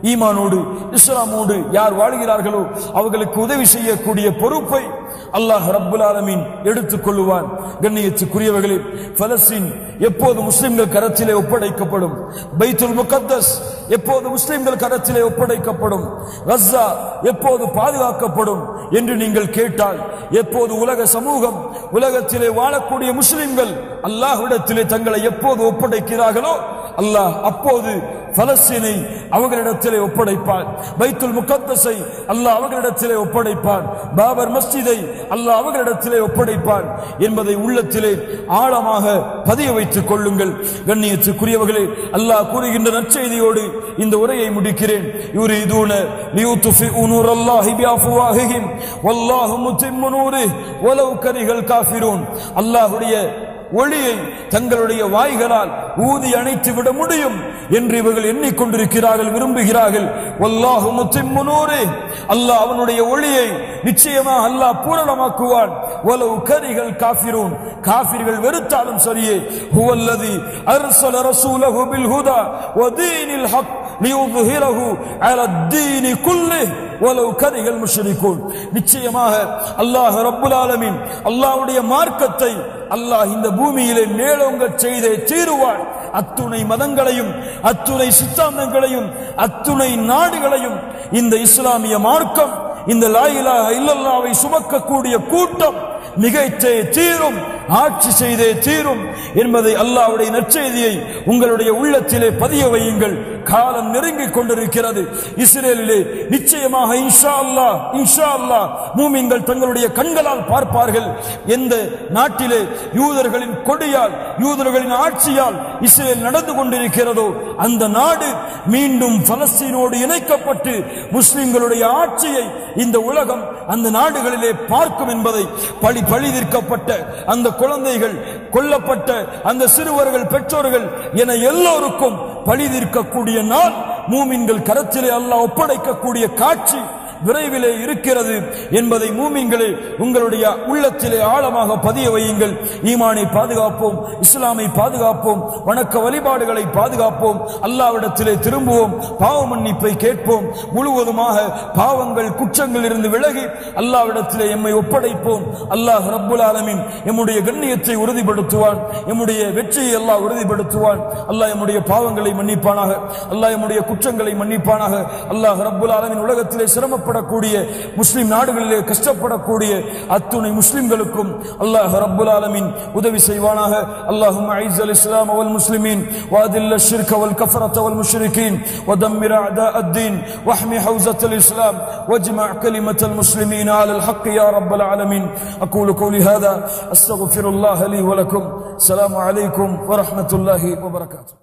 ஈமானோடு இஸ்லாமோடு யார் வாழ்கிறார்களோ அவர்களுக்கு உதவி செய்யக்கூடிய பொறுப்பை அல்லாஹ் ரப்புல் ஆலமீன் எடுத்துக் கொள்ளுவான் கண்ணியத்துக்குரியவர்களே பலஸ்தீன் எப்போது முஸ்லிம்கள் கரத்திலே ஒப்படைக்கப்படும் பைத்துல் முகத்தஸ் எப்போது முஸ்லிம்கள் கரத்திலே ஒப்படைக்கப்படும் கஸ்ஸா எப்போது பாதுகாக்கப்படும் என்று நீங்கள் கேட்டால் எப்போது உலக சமூகம் உலகத்திலே வாழக்கூடிய முஸ்லிம்கள் அல்லாஹ்விடத்திலே தங்களை எப்போது ஒப்படைக்கிறார்களோ அல்லாஹ் அப்போது பலஸ்தீனை அவர்களிடத்திலே ஒப்படைப்பார் பைத்துல் முகத்தஸை அல்லாஹ் அவர்களிடத்திலே ஒப்படைப்பார் பாபர் மஸ்ஜிதை அல்லாஹ் அவர்களிடத்திலே ஒப்படைப்பார் என்பதை உள்ளத்திலே ஆழமாக பதிய வைத்துக் கொள்ளுங்கள் கண்ணியத்துக்குரியவர்களே அல்லாஹ் கூறுகின்ற நற்செய்தியோடு இந்த உரையை முடிக்கிறேன் யுரீதுன லியுத்ஃபிஉ நூரல்லாஹி பிஅஃவாஹிஹிம் வல்லாஹு முத்திம்மு நூரிஹி வலவ் கரிஹல் காஃபிரூன் அல்லாஹ்வுடைய ஒளியை தங்களுடைய வாய்களால் ஊதி அணைத்து விட முடியும் என்று இவர்கள் எண்ணிக்கொண்டிருக்கிறார்கள் விரும்புகிறார்கள் வல்லாஹு முத்திம்மு நூரே அல்லாஹ் அவனுடைய ஒளியை நிச்சயமாக அல்லாஹ் பூரணமாக்குவான் வலவு கரிகள் காஃபிரூன் காஃபிர்கள் வெறுத்தாலும் சரியே ஹுவல்லதி அர்சல ரசூலஹு பில் ஹுதா வ தீனில் ஹக் லியுظஹிரஹு அலா الدين كله ولو كره المشركون நிச்சயமாக அல்லாஹ் ரப்புல் ஆலமீன் அல்லாஹ்வுடைய மார்க்கத்தை அல்லாஹ் இந்த பூமியிலே மேலோங்க செய்தே தீருவான் அத்துணை மதங்களையும் அத்துணை சித்தாந்தங்களையும் அத்துணை நாடுகளையும் இந்த இஸ்லாமிய மார்க்கம் இந்த லாயிலா இல்லல்லாவை சுமக்கக்கூடிய கூட்டம் மிகைத்தே தீரும் ஆட்சி செய்தே தீரும் என்பதை அல்லாஹ்வுடைய நற்செய்தியை உங்களுடைய உள்ளத்திலே பதிய வையுங்கள் காலம் நெருங்கிக் கொண்டிருக்கிறது இஸ்ரேலிலே நிச்சயமாக இன்ஷா அல்லாஹ் இன்ஷா அல்லாஹ் மூமின்கள் தங்களுடைய கண்களால் பார்ப்பார்கள் எந்த நாட்டிலே யூதர்களின் கொடியால் யூதர்களின் ஆட்சியால் இஸ்ரேல் நடந்து கொண்டிருக்கிறதோ அந்த நாடு மீண்டும் பலஸ்தீனோடு இணைக்கப்பட்டு முஸ்லிம்களுடைய ஆட்சியை இந்த உலகம் அந்த நாடுகளிலே பார்க்கும் என்பதை பழி பழிதீர்க்கப்பட்ட அந்த குழந்தைகள் கொல்லப்பட்ட அந்த சிறுவர்கள் பெற்றோர்கள் என எல்லோருக்கும் பழிதீர்க்கக்கூடிய நாள் மூமின்கள் கரத்திலே அல்லாஹ் ஒப்படைக்கக்கூடிய காட்சி விரைவிலே இருக்கிறது என்பதை மூமின்களே உங்களுடைய உள்ளத்திலே ஆழமாக பதிய வையுங்கள் ஈமானை பாதுகாப்போம் இஸ்லாமை பாதுகாப்போம் வணக்க வழிபாடுகளை பாதுகாப்போம் அல்லாவிடத்திலே திரும்புவோம் பாவ மன்னிப்பை கேட்போம் முழுவதுமாக பாவங்கள் குற்றங்கள் இருந்து விலகி அல்லாவிடத்திலே எம்மை ஒப்படைப்போம் அல்லாஹ் ரப்புல் ஆலமீன் எம்முடைய கண்ணியத்தை உறுதிப்படுத்துவான் எம்முடைய வெற்றியை அல்லாஹ் உறுதிப்படுத்துவான் அல்லாஹ் எம்முடைய பாவங்களை மன்னிப்பானாக அல்லாஹ் எம்முடைய குற்றங்களை மன்னிப்பானாக அல்லாஹ் ரப்புல் ஆலமீன் உலகத்திலே சிரமப்படக்கூடிய முஸ்லிம் நாடுகளிலே கஷ்டப்படக்கூடிய அத்துணை முஸ்லிம்களுக்கும் அல்லாஹ் ரப்புல் ஆலமீன் உதவி செய்வானாக اللهم اعز الاسلام والمسلمين واذل الشرك والكفرة والمشركين ودمر اعداء الدين واحمي حوزة الاسلام واجمع كلمة المسلمين على الحق يا رب العالمين اقول قولي هذا استغفر الله لي ولكم السلام عليكم ورحمة الله وبركاته